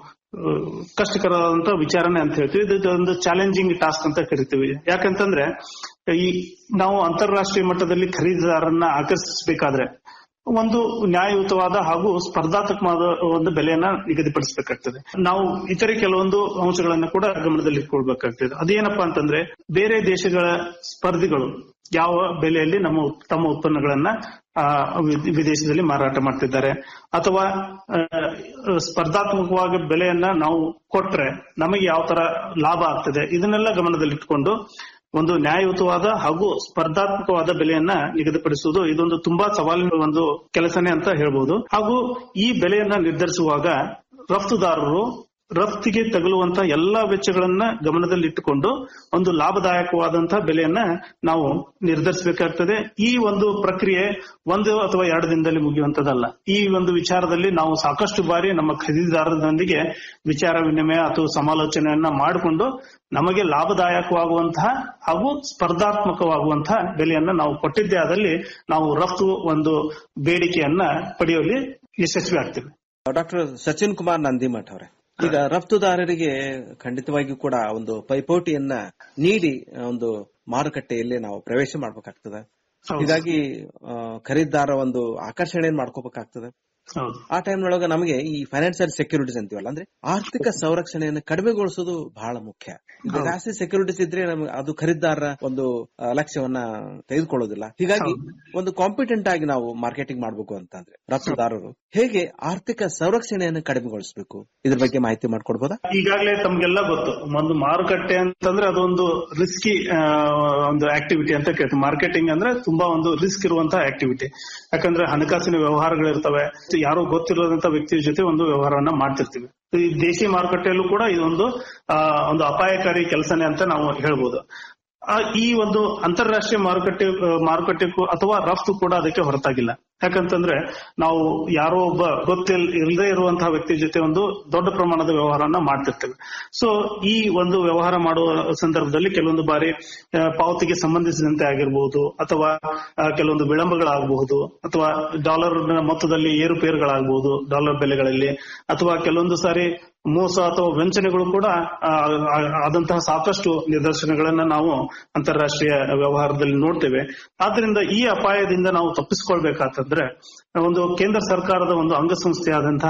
ಆ, ಕಷ್ಟಕರವಾದಂತ ವಿಚಾರಣೆ ಅಂತ ಹೇಳ್ತೀವಿ ಇದು ಒಂದು ಚಾಲೆಂಜಿಂಗ್ ಟಾಸ್ಕ್ ಅಂತ ಕರಿತೀವಿ ಯಾಕಂತಂದ್ರೆ ಈ ನಾವು ಅಂತಾರಾಷ್ಟ್ರೀಯ ಮಟ್ಟದಲ್ಲಿ ಖರೀದಿದಾರರನ್ನ ಆಕರ್ಷಿಸಬೇಕಾದ್ರೆ ಒಂದು ನ್ಯಾಯಯುತವಾದ ಹಾಗೂ ಸ್ಪರ್ಧಾತ್ಮಕವಾದ ಒಂದು ಬೆಲೆಯನ್ನ ನಿಗದಿಪಡಿಸಬೇಕಾಗ್ತದೆ ನಾವು ಇತರೆ ಕೆಲವೊಂದು ಅಂಶಗಳನ್ನ ಕೂಡ ಗಮನದಲ್ಲಿ ಇಟ್ಕೊಳ್ಬೇಕಾಗ್ತದೆ ಅದೇನಪ್ಪಾ ಅಂತಂದ್ರೆ ಬೇರೆ ದೇಶಗಳ ಸ್ಪರ್ಧಿಗಳು ಯಾವ ಬೆಲೆಯಲ್ಲಿ ನಮ್ಮ ಉತ್- ತಮ್ಮ ಉತ್ಪನ್ನಗಳನ್ನ ಆ, ವಿ- ವಿದೇಶದಲ್ಲಿ ಮಾರಾಟ ಮಾಡ್ತಿದ್ದಾರೆ ಅಥವಾ ಆ, ಸ್ಪರ್ಧಾತ್ಮಕವಾಗಿ ಬೆಲೆಯನ್ನ ನಾವು ಕೊಟ್ರೆ ನಮಗೆ ಯಾವ ತರ ಲಾಭ ಆಗ್ತದೆ ಇದನ್ನೆಲ್ಲ ಗಮನದಲ್ಲಿಟ್ಕೊಂಡು ಒಂದು ನ್ಯಾಯಯುತವಾದ ಹಾಗೂ ಸ್ಪರ್ಧಾತ್ಮಕವಾದ ಬೆಲೆಯನ್ನ ನಿಗದಿಪಡಿಸುವುದು ಇದೊಂದು ತುಂಬಾ ಸವಾಲಿನ ಒಂದು ಕೆಲಸನೇ ಅಂತ ಹೇಳ್ಬೋದು ಹಾಗೂ ಈ ಬೆಲೆಯನ್ನ ನಿರ್ಧರಿಸುವಾಗ ರಫ್ತುದಾರರು ರಫ್ತಿಗೆ ತಗುಲುವಂತಹ ಎಲ್ಲಾ ವೆಚ್ಚಗಳನ್ನ ಗಮನದಲ್ಲಿಟ್ಟುಕೊಂಡು ಒಂದು ಲಾಭದಾಯಕವಾದಂತಹ ಬೆಲೆಯನ್ನ ನಾವು ನಿರ್ಧರಿಸಬೇಕಾಗ್ತದೆ ಈ ಒಂದು ಪ್ರಕ್ರಿಯೆ ಒಂದು ಅಥವಾ ಎರಡು ದಿನದಲ್ಲಿ ಮುಗಿಯುವಂತದಲ್ಲ ಈ ಒಂದು ವಿಚಾರದಲ್ಲಿ ನಾವು ಸಾಕಷ್ಟು ಬಾರಿ ನಮ್ಮ ಖರೀದಿದಾರರೊಂದಿಗೆ ವಿಚಾರ ವಿನಿಮಯ ಅಥವಾ ಸಮಾಲೋಚನೆಯನ್ನ ಮಾಡಿಕೊಂಡು ನಮಗೆ ಲಾಭದಾಯಕವಾಗುವಂತಹ ಹಾಗೂ ಸ್ಪರ್ಧಾತ್ಮಕವಾಗುವಂತಹ ಬೆಲೆಯನ್ನ ನಾವು ಕೊಟ್ಟಿದ್ದೇ ಆದಲ್ಲಿ ನಾವು ರಫ್ತು ಒಂದು ಬೇಡಿಕೆಯನ್ನ ಪಡೆಯುವಲ್ಲಿ ಯಶಸ್ವಿ ಆಗ್ತೇವೆ ಡಾಕ್ಟರ್ ಸಚಿನ್ ಕುಮಾರ್ ನಂದಿಮಠ್ ಅವರೇ ಈಗ ರಫ್ತುದಾರರಿಗೆ ಖಂಡಿತವಾಗಿಯೂ ಕೂಡ ಒಂದು ಪೈಪೋಟಿಯನ್ನ ನೀಡಿ ಒಂದು ಮಾರುಕಟ್ಟೆಯಲ್ಲಿ ನಾವು ಪ್ರವೇಶ ಮಾಡ್ಬೇಕಾಗ್ತದೆ ಹೀಗಾಗಿ ಆ, ಖರೀದಿದಾರ ಒಂದು ಆಕರ್ಷಣೆಯನ್ನು ಮಾಡ್ಕೋಬೇಕಾಗ್ತದೆ ಆ ಟೈಮ್ ನೊಳಗ ನಮಗೆ ಈ ಫೈನಾನ್ಸಿಯಲ್ ಸೆಕ್ಯೂರಿಟೀಸ್ ಅಂತೀವಲ್ಲ ಅಂದ್ರೆ ಆರ್ಥಿಕ ಸಂರಕ್ಷಣೆಯನ್ನು ಕಡಿಮೆಗೊಳಿಸೋದು ಬಹಳ ಮುಖ್ಯ ಈಗ ಜಾಸ್ತಿ ಸೆಕ್ಯೂರಿಟೀಸ್ ಇದ್ರೆ ನಮಗೆ ಅದು ಖರೀದಿದಾರರ ಒಂದು ಆ, ಲಕ್ಷ್ಯವನ್ನ ತೆಗೆದುಕೊಳ್ಳೋದಿಲ್ಲ ಹೀಗಾಗಿ ಒಂದು ಕಾಂಪಿಟೆಂಟ್ ಆಗಿ ನಾವು ಮಾರ್ಕೆಟಿಂಗ್ ಮಾಡಬೇಕು ಅಂತಂದ್ರೆ ರಫ್ತುದಾರರು ಹೇಗೆ ಆರ್ಥಿಕ ಸಂರಕ್ಷಣೆಯನ್ನು ಕಡಿಮೆಗೊಳಿಸಬೇಕು ಇದ್ರ ಬಗ್ಗೆ ಮಾಹಿತಿ ಮಾಡ್ಕೊಡ್ಬೋದಾ ಈಗಾಗಲೇ ತಮ್ಗೆಲ್ಲ ಗೊತ್ತು ಒಂದು ಮಾರುಕಟ್ಟೆ ಅಂತಂದ್ರೆ ಅದೊಂದು ರಿಸ್ಕಿ ಒಂದು ಆಕ್ಟಿವಿಟಿ ಅಂತ ಕೇಳ್ತೀವಿ ಮಾರ್ಕೆಟಿಂಗ್ ಅಂದ್ರೆ ತುಂಬಾ ಒಂದು ರಿಸ್ಕ್ ಇರುವಂತಹ ಆಕ್ಟಿವಿಟಿ ಯಾಕಂದ್ರೆ ಹಣಕಾಸಿನ ವ್ಯವಹಾರಗಳಿರ್ತವೆ ಯಾರೋ ಗೊತ್ತಿರೋದಂತ ವ್ಯಕ್ತಿಯ ಜೊತೆ ಒಂದು ವ್ಯವಹಾರವನ್ನ ಮಾಡ್ತಿರ್ತೀವಿ ಈ ದೇಶಿ ಮಾರುಕಟ್ಟೆಯಲ್ಲೂ ಕೂಡ ಇದೊಂದು ಆ, ಒಂದು ಅಪಾಯಕಾರಿ ಕೆಲಸನೇ ಅಂತ ನಾವು ಹೇಳ್ಬೋದು ಆ, ಈ ಒಂದು ಅಂತಾರಾಷ್ಟ್ರೀಯ ಮಾರುಕಟ್ಟೆ ಆ, ಮಾರುಕಟ್ಟೆಗೂ ಅಥವಾ ರಫ್ತು ಕೂಡ ಅದಕ್ಕೆ ಹೊರತಾಗಿಲ್ಲ ಯಾಕಂತಂದ್ರೆ ನಾವು ಯಾರೋ ಒಬ್ಬ ಗೊತ್ತಿಲ್ ಇಲ್ಲದೆ ಇರುವಂತಹ ವ್ಯಕ್ತಿ ಜೊತೆ ಒಂದು ದೊಡ್ಡ ಪ್ರಮಾಣದ ವ್ಯವಹಾರನ ಮಾಡ್ತಿರ್ತೇವೆ ಸೊ ಈ ಒಂದು ವ್ಯವಹಾರ ಮಾಡುವ ಸಂದರ್ಭದಲ್ಲಿ ಕೆಲವೊಂದು ಬಾರಿ ಆ, ಪಾವತಿಗೆ ಸಂಬಂಧಿಸಿದಂತೆ ಆಗಿರಬಹುದು ಅಥವಾ ಆ, ಕೆಲವೊಂದು ವಿಳಂಬಗಳಾಗಬಹುದು ಅಥವಾ ಡಾಲರ್ ಮೊತ್ತದಲ್ಲಿ ಏರುಪೇರುಗಳಾಗಬಹುದು ಡಾಲರ್ ಬೆಲೆಗಳಲ್ಲಿ ಅಥವಾ ಕೆಲವೊಂದು ಸಾರಿ ಮೋಸ ಅಥವಾ ವಂಚನೆಗಳು ಕೂಡ ಆ, ಆ- ಆದಂತಹ ಸಾಕಷ್ಟು ನಿದರ್ಶನಗಳನ್ನ ನಾವು ಅಂತಾರಾಷ್ಟ್ರೀಯ ವ್ಯವಹಾರದಲ್ಲಿ ನೋಡ್ತೇವೆ ಆದ್ರಿಂದ ಈ ಅಪಾಯದಿಂದ ನಾವು ತಪ್ಪಿಸ್ಕೊಳ್ಬೇಕಾತಂದ್ರೆ ಒಂದು ಕೇಂದ್ರ ಸರ್ಕಾರದ ಒಂದು ಅಂಗಸಂಸ್ಥೆಯಾದಂತಹ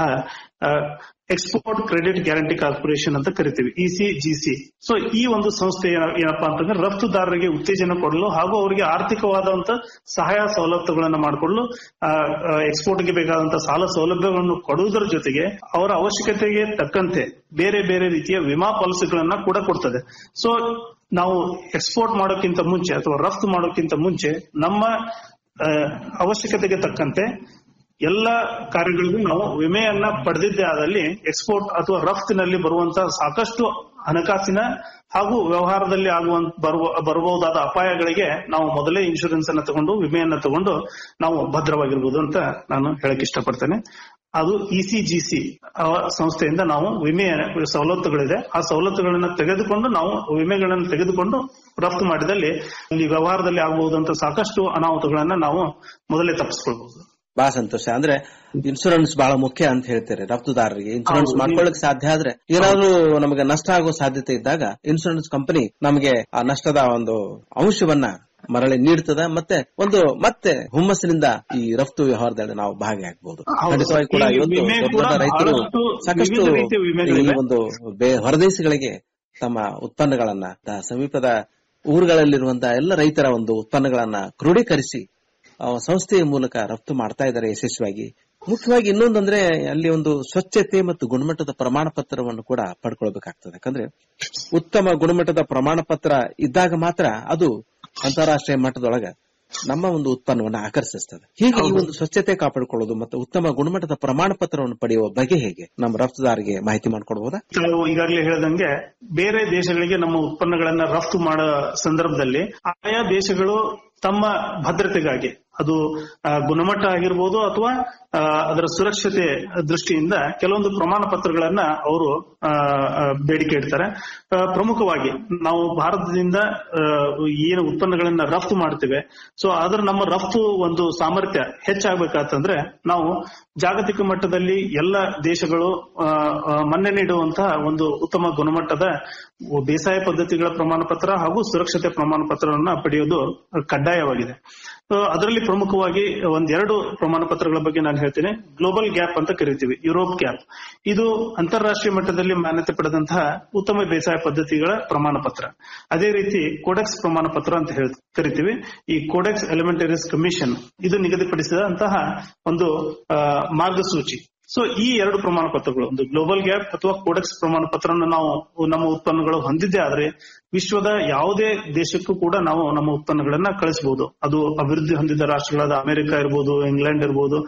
ಎಕ್ಸ್ಪೋರ್ಟ್ ಕ್ರೆಡಿಟ್ ಗ್ಯಾರಂಟಿ ಕಾರ್ಪೊರೇಷನ್ ಅಂತ ಕರಿತೀವಿ ಇಸಿ ಜಿಸಿ ಸೊ ಈ ಒಂದು ಸಂಸ್ಥೆ ಏನ- ಏನಪ್ಪಾ ಅಂತಂದ್ರೆ ರಫ್ತುದಾರರಿಗೆ ಉತ್ತೇಜನ ಕೊಡಲು ಹಾಗೂ ಅವರಿಗೆ ಆರ್ಥಿಕವಾದಂತ ಸಹಾಯ ಸವಲತ್ತುಗಳನ್ನು ಮಾಡಿಕೊಳ್ಳಲು ಎಕ್ಸ್ಪೋರ್ಟ್ಗೆ ಬೇಕಾದಂತ ಸಾಲ ಸೌಲಭ್ಯಗಳನ್ನು ಕೊಡುವುದರ ಜೊತೆಗೆ ಅವರ ಅವಶ್ಯಕತೆಗೆ ತಕ್ಕಂತೆ ಬೇರೆ ಬೇರೆ ರೀತಿಯ ವಿಮಾ ಪಾಲಿಸಿಗಳನ್ನ ಕೂಡ ಕೊಡ್ತದೆ ಸೊ ನಾವು ಎಕ್ಸ್ಪೋರ್ಟ್ ಮಾಡೋಕ್ಕಿಂತ ಮುಂಚೆ ಅಥವಾ ರಫ್ತು ಮಾಡೋಕ್ಕಿಂತ ಮುಂಚೆ ನಮ್ಮ ಆ, ಅವಶ್ಯಕತೆಗೆ ತಕ್ಕಂತೆ ಎಲ್ಲ ಕಾರ್ಯಗಳಿಗೂ ನಾವು ವಿಮೆಯನ್ನ ಪಡೆದಿದ್ದೇ ಆದಲ್ಲಿ ಎಕ್ಸ್ಪೋರ್ಟ್ ಅಥವಾ ರಫ್ತಿನಲ್ಲಿ ಬರುವಂತಹ ಸಾಕಷ್ಟು ಹಣಕಾಸಿನ ಹಾಗೂ ವ್ಯವಹಾರದಲ್ಲಿ ಆಗುವಂತ ಬರುವ ಬರಬಹುದಾದ ಅಪಾಯಗಳಿಗೆ ನಾವು ಮೊದಲೇ ಇನ್ಶೂರೆನ್ಸ್ ಅನ್ನ ತಗೊಂಡು ವಿಮೆಯನ್ನ ತಗೊಂಡು ನಾವು ಭದ್ರವಾಗಿರ್ಬೋದು ಅಂತ ನಾನು ಹೇಳಕ್ ಇಷ್ಟಪಡ್ತೇನೆ ಅದು ಇಸಿಜಿಸಿ ಸಂಸ್ಥೆಯಿಂದ ನಾವು ವಿಮೆಯ ಸವಲತ್ತುಗಳಿದೆ ಆ ಸವಲತ್ತುಗಳನ್ನ ತೆಗೆದುಕೊಂಡು ನಾವು ವಿಮೆಗಳನ್ನು ತೆಗೆದುಕೊಂಡು ರಫ್ತು ಮಾಡಿದಲ್ಲಿ ಇಲ್ಲಿ ವ್ಯವಹಾರದಲ್ಲಿ ಆಗಬಹುದಂತ ಸಾಕಷ್ಟು ಅನಾಹುತಗಳನ್ನ ನಾವು ಮೊದಲೇ ತಪ್ಪಿಸ್ಕೊಳ್ಬಹುದು ಬಹಳ ಸಂತೋಷ ಅಂದ್ರೆ ಇನ್ಶೂರೆನ್ಸ್ ಬಹಳ ಮುಖ್ಯ ಅಂತ ಹೇಳ್ತಾರೆ ರಫ್ತುದಾರರಿಗೆ ಇನ್ಶೂರೆನ್ಸ್ ಹೌದು. ಮಾಡ್ಕೊಳ್ಳಿಕ್ ಸಾಧ್ಯ ಆದ್ರೆ ಏನಾದ್ರೂ ನಮಗೆ ನಷ್ಟ ಆಗೋ ಸಾಧ್ಯತೆ ಇದ್ದಾಗ ಇನ್ಶೂರೆನ್ಸ್ ಕಂಪನಿ ನಮಗೆ ಆ ನಷ್ಟದ ಒಂದು ಅಂಶವನ್ನ ಮರಳಿ ನೀಡ್ತದ ಮತ್ತೆ ಒಂದು ಮತ್ತೆ ಹುಮ್ಮಸ್ಸಿನಿಂದ ಈ ರಫ್ತು ವ್ಯವಹಾರದಲ್ಲಿ ನಾವು ಭಾಗಿಯಾಗಬಹುದು ಹೌದು. ಖಂಡಿತವಾಗಿ ಕೂಡ ಈ ಇವತ್ತು ವಿಮೆ ದೊಡ್ಡ ಕೂಡ ದೊಡ್ಡ ರೈತರು ಬಹಳಷ್ಟು ಸಾಕಷ್ಟು ವಿವಿಧ ರೀತಿಯ ವಿಮೆಗಳಿವೆ. ಈ ಒಂದು ಬೇ- ಹೊರದೇಶಗಳಿಗೆ ತಮ್ಮ ಉತ್ಪನ್ನಗಳನ್ನ ತ- ಸಮೀಪದ ಊರುಗಳಲ್ಲಿರುವಂತಹ ಎಲ್ಲ ರೈತರ ಒಂದು ಉತ್ಪನ್ನಗಳನ್ನ ಕ್ರೋಢೀಕರಿಸಿ ಆ ಸಂಸ್ಥೆಯ ಮೂಲಕ ರಫ್ತು ಮಾಡ್ತಾ ಇದ್ದಾರೆ ಯಶಸ್ವಿಯಾಗಿ ಮುಖ್ಯವಾಗಿ ಇನ್ನೊಂದಂದ್ರೆ ಅಲ್ಲಿ ಒಂದು ಸ್ವಚ್ಛತೆ ಮತ್ತು ಗುಣಮಟ್ಟದ ಪ್ರಮಾಣ ಪತ್ರವನ್ನು ಕೂಡ ಪಡ್ಕೊಳ್ಬೇಕಾಗ್ತದೆ ಯಾಕಂದ್ರೆ ಉತ್ತಮ ಗುಣಮಟ್ಟದ ಪ್ರಮಾಣ ಪತ್ರ ಇದ್ದಾಗ ಮಾತ್ರ ಅದು ಅಂತಾರಾಷ್ಟ್ರೀಯ ಮಟ್ಟದೊಳಗ ನಮ್ಮ ಒಂದು ಉತ್ಪನ್ನವನ್ನು ಆಕರ್ಷಿಸ್ತದೆ ಹೀಗೆ ಈ ಒಂದು ಸ್ವಚ್ಛತೆ ಕಾಪಾಡಿಕೊಳ್ಳೋದು ಮತ್ತು ಉತ್ತಮ ಗುಣಮಟ್ಟದ ಪ್ರಮಾಣ ಪತ್ರವನ್ನು ಪಡೆಯುವ ಬಗೆ ಹೇಗೆ ನಮ್ಮ ರಫ್ತುದಾರರಿಗೆ ಮಾಹಿತಿ ಮಾಡ್ಕೊಡ್ಬೋದಾ ತಾವು ಈಗಾಗಲೇ ಹೇಳಿದಂಗೆ ಬೇರೆ ದೇಶಗಳಿಗೆ ನಮ್ಮ ಉತ್ಪನ್ನಗಳನ್ನ ರಫ್ತು ಮಾಡೋ ಸಂದರ್ಭದಲ್ಲಿ ಆಯಾ ದೇಶಗಳು ತಮ್ಮ ಭದ್ರತೆಗಾಗಿ ಅದು ಆ, ಗುಣಮಟ್ಟ ಆಗಿರ್ಬೋದು ಅಥವಾ ಆ, ಅದರ ಸುರಕ್ಷತೆ ದೃಷ್ಟಿಯಿಂದ ಕೆಲವೊಂದು ಪ್ರಮಾಣ ಪತ್ರಗಳನ್ನ ಅವರು ಆ, ಆ, ಬೇಡಿಕೆ ಇಡ್ತಾರೆ ಆ, ಪ್ರಮುಖವಾಗಿ ನಾವು ಭಾರತದಿಂದ ಆ, ಏನು ಉತ್ಪನ್ನಗಳನ್ನ ರಫ್ತು ಮಾಡ್ತೇವೆ ಸೊ ಅದರ ನಮ್ಮ ರಫ್ತು ಒಂದು ಸಾಮರ್ಥ್ಯ ಹೆಚ್ಚಾಗಬೇಕಾತಂದ್ರೆ ನಾವು ಜಾಗತಿಕ ಮಟ್ಟದಲ್ಲಿ ಎಲ್ಲ ದೇಶಗಳು ಆ, ಆ, ಮನ್ನಣೆ ನೀಡುವಂತಹ ಒಂದು ಉತ್ತಮ ಗುಣಮಟ್ಟದ ಬೇಸಾಯ ಪದ್ಧತಿಗಳ ಪ್ರಮಾಣ ಪತ್ರ ಹಾಗೂ ಸುರಕ್ಷತೆ ಪ್ರಮಾಣ ಪತ್ರವನ್ನ ಪಡೆಯೋದು ಕಡ್ಡಾಯವಾಗಿದೆ ಸೊ, ಅದರಲ್ಲಿ ಪ್ರಮುಖವಾಗಿ ಒಂದೆರಡು ಪ್ರಮಾಣ ಪತ್ರಗಳ ಬಗ್ಗೆ ನಾನು ಹೇಳ್ತೇನೆ ಗ್ಲೋಬಲ್ ಗ್ಯಾಪ್ ಅಂತ ಕರಿತೀವಿ ಯುರೋಪ್ ಗ್ಯಾಪ್ ಇದು ಅಂತಾರಾಷ್ಟ್ರೀಯ ಮಟ್ಟದಲ್ಲಿ ಮಾನ್ಯತೆ ಪಡೆದಂತಹ ಉತ್ತಮ ಬೇಸಾಯ ಪದ್ಧತಿಗಳ ಪ್ರಮಾಣ ಪತ್ರ ಅದೇ ರೀತಿ ಕೋಡೆಕ್ಸ್ ಪ್ರಮಾಣ ಪತ್ರ ಅಂತ ಹೇಳಿ ಕರಿತೀವಿ ಈ ಕೋಡೆಕ್ಸ್ ಎಲಿಮೆಂಟರೀಸ್ ಕಮಿಷನ್ ಇದು ನಿಗದಿಪಡಿಸಿದಂತಹ ಒಂದು ಆ, ಮಾರ್ಗಸೂಚಿ ಸೊ ಈ ಎರಡು ಪ್ರಮಾಣ ಪತ್ರಗಳು ಒಂದು ಗ್ಲೋಬಲ್ ಗ್ಯಾಪ್ ಅಥವಾ ಕೋಡೆಕ್ಸ್ ಪ್ರಮಾಣ ಪತ್ರವನ್ನು ನಾವು ನಮ್ಮ ಉತ್ಪನ್ನಗಳು ಹೊಂದಿದ್ದೇ ಆದ್ರೆ ವಿಶ್ವದ ಯಾವುದೇ ದೇಶಕ್ಕೂ ಕೂಡ ನಾವು ನಮ್ಮ ಉತ್ಪನ್ನಗಳನ್ನ ಕಳಿಸಬಹುದು ಅದು ಅಭಿವೃದ್ಧಿ ಹೊಂದಿದ ರಾಷ್ಟ್ರಗಳಾದ ಅಮೆರಿಕ ಇರ್ಬೋದು ಇಂಗ್ಲೆಂಡ್ ಇರ್ಬೋದು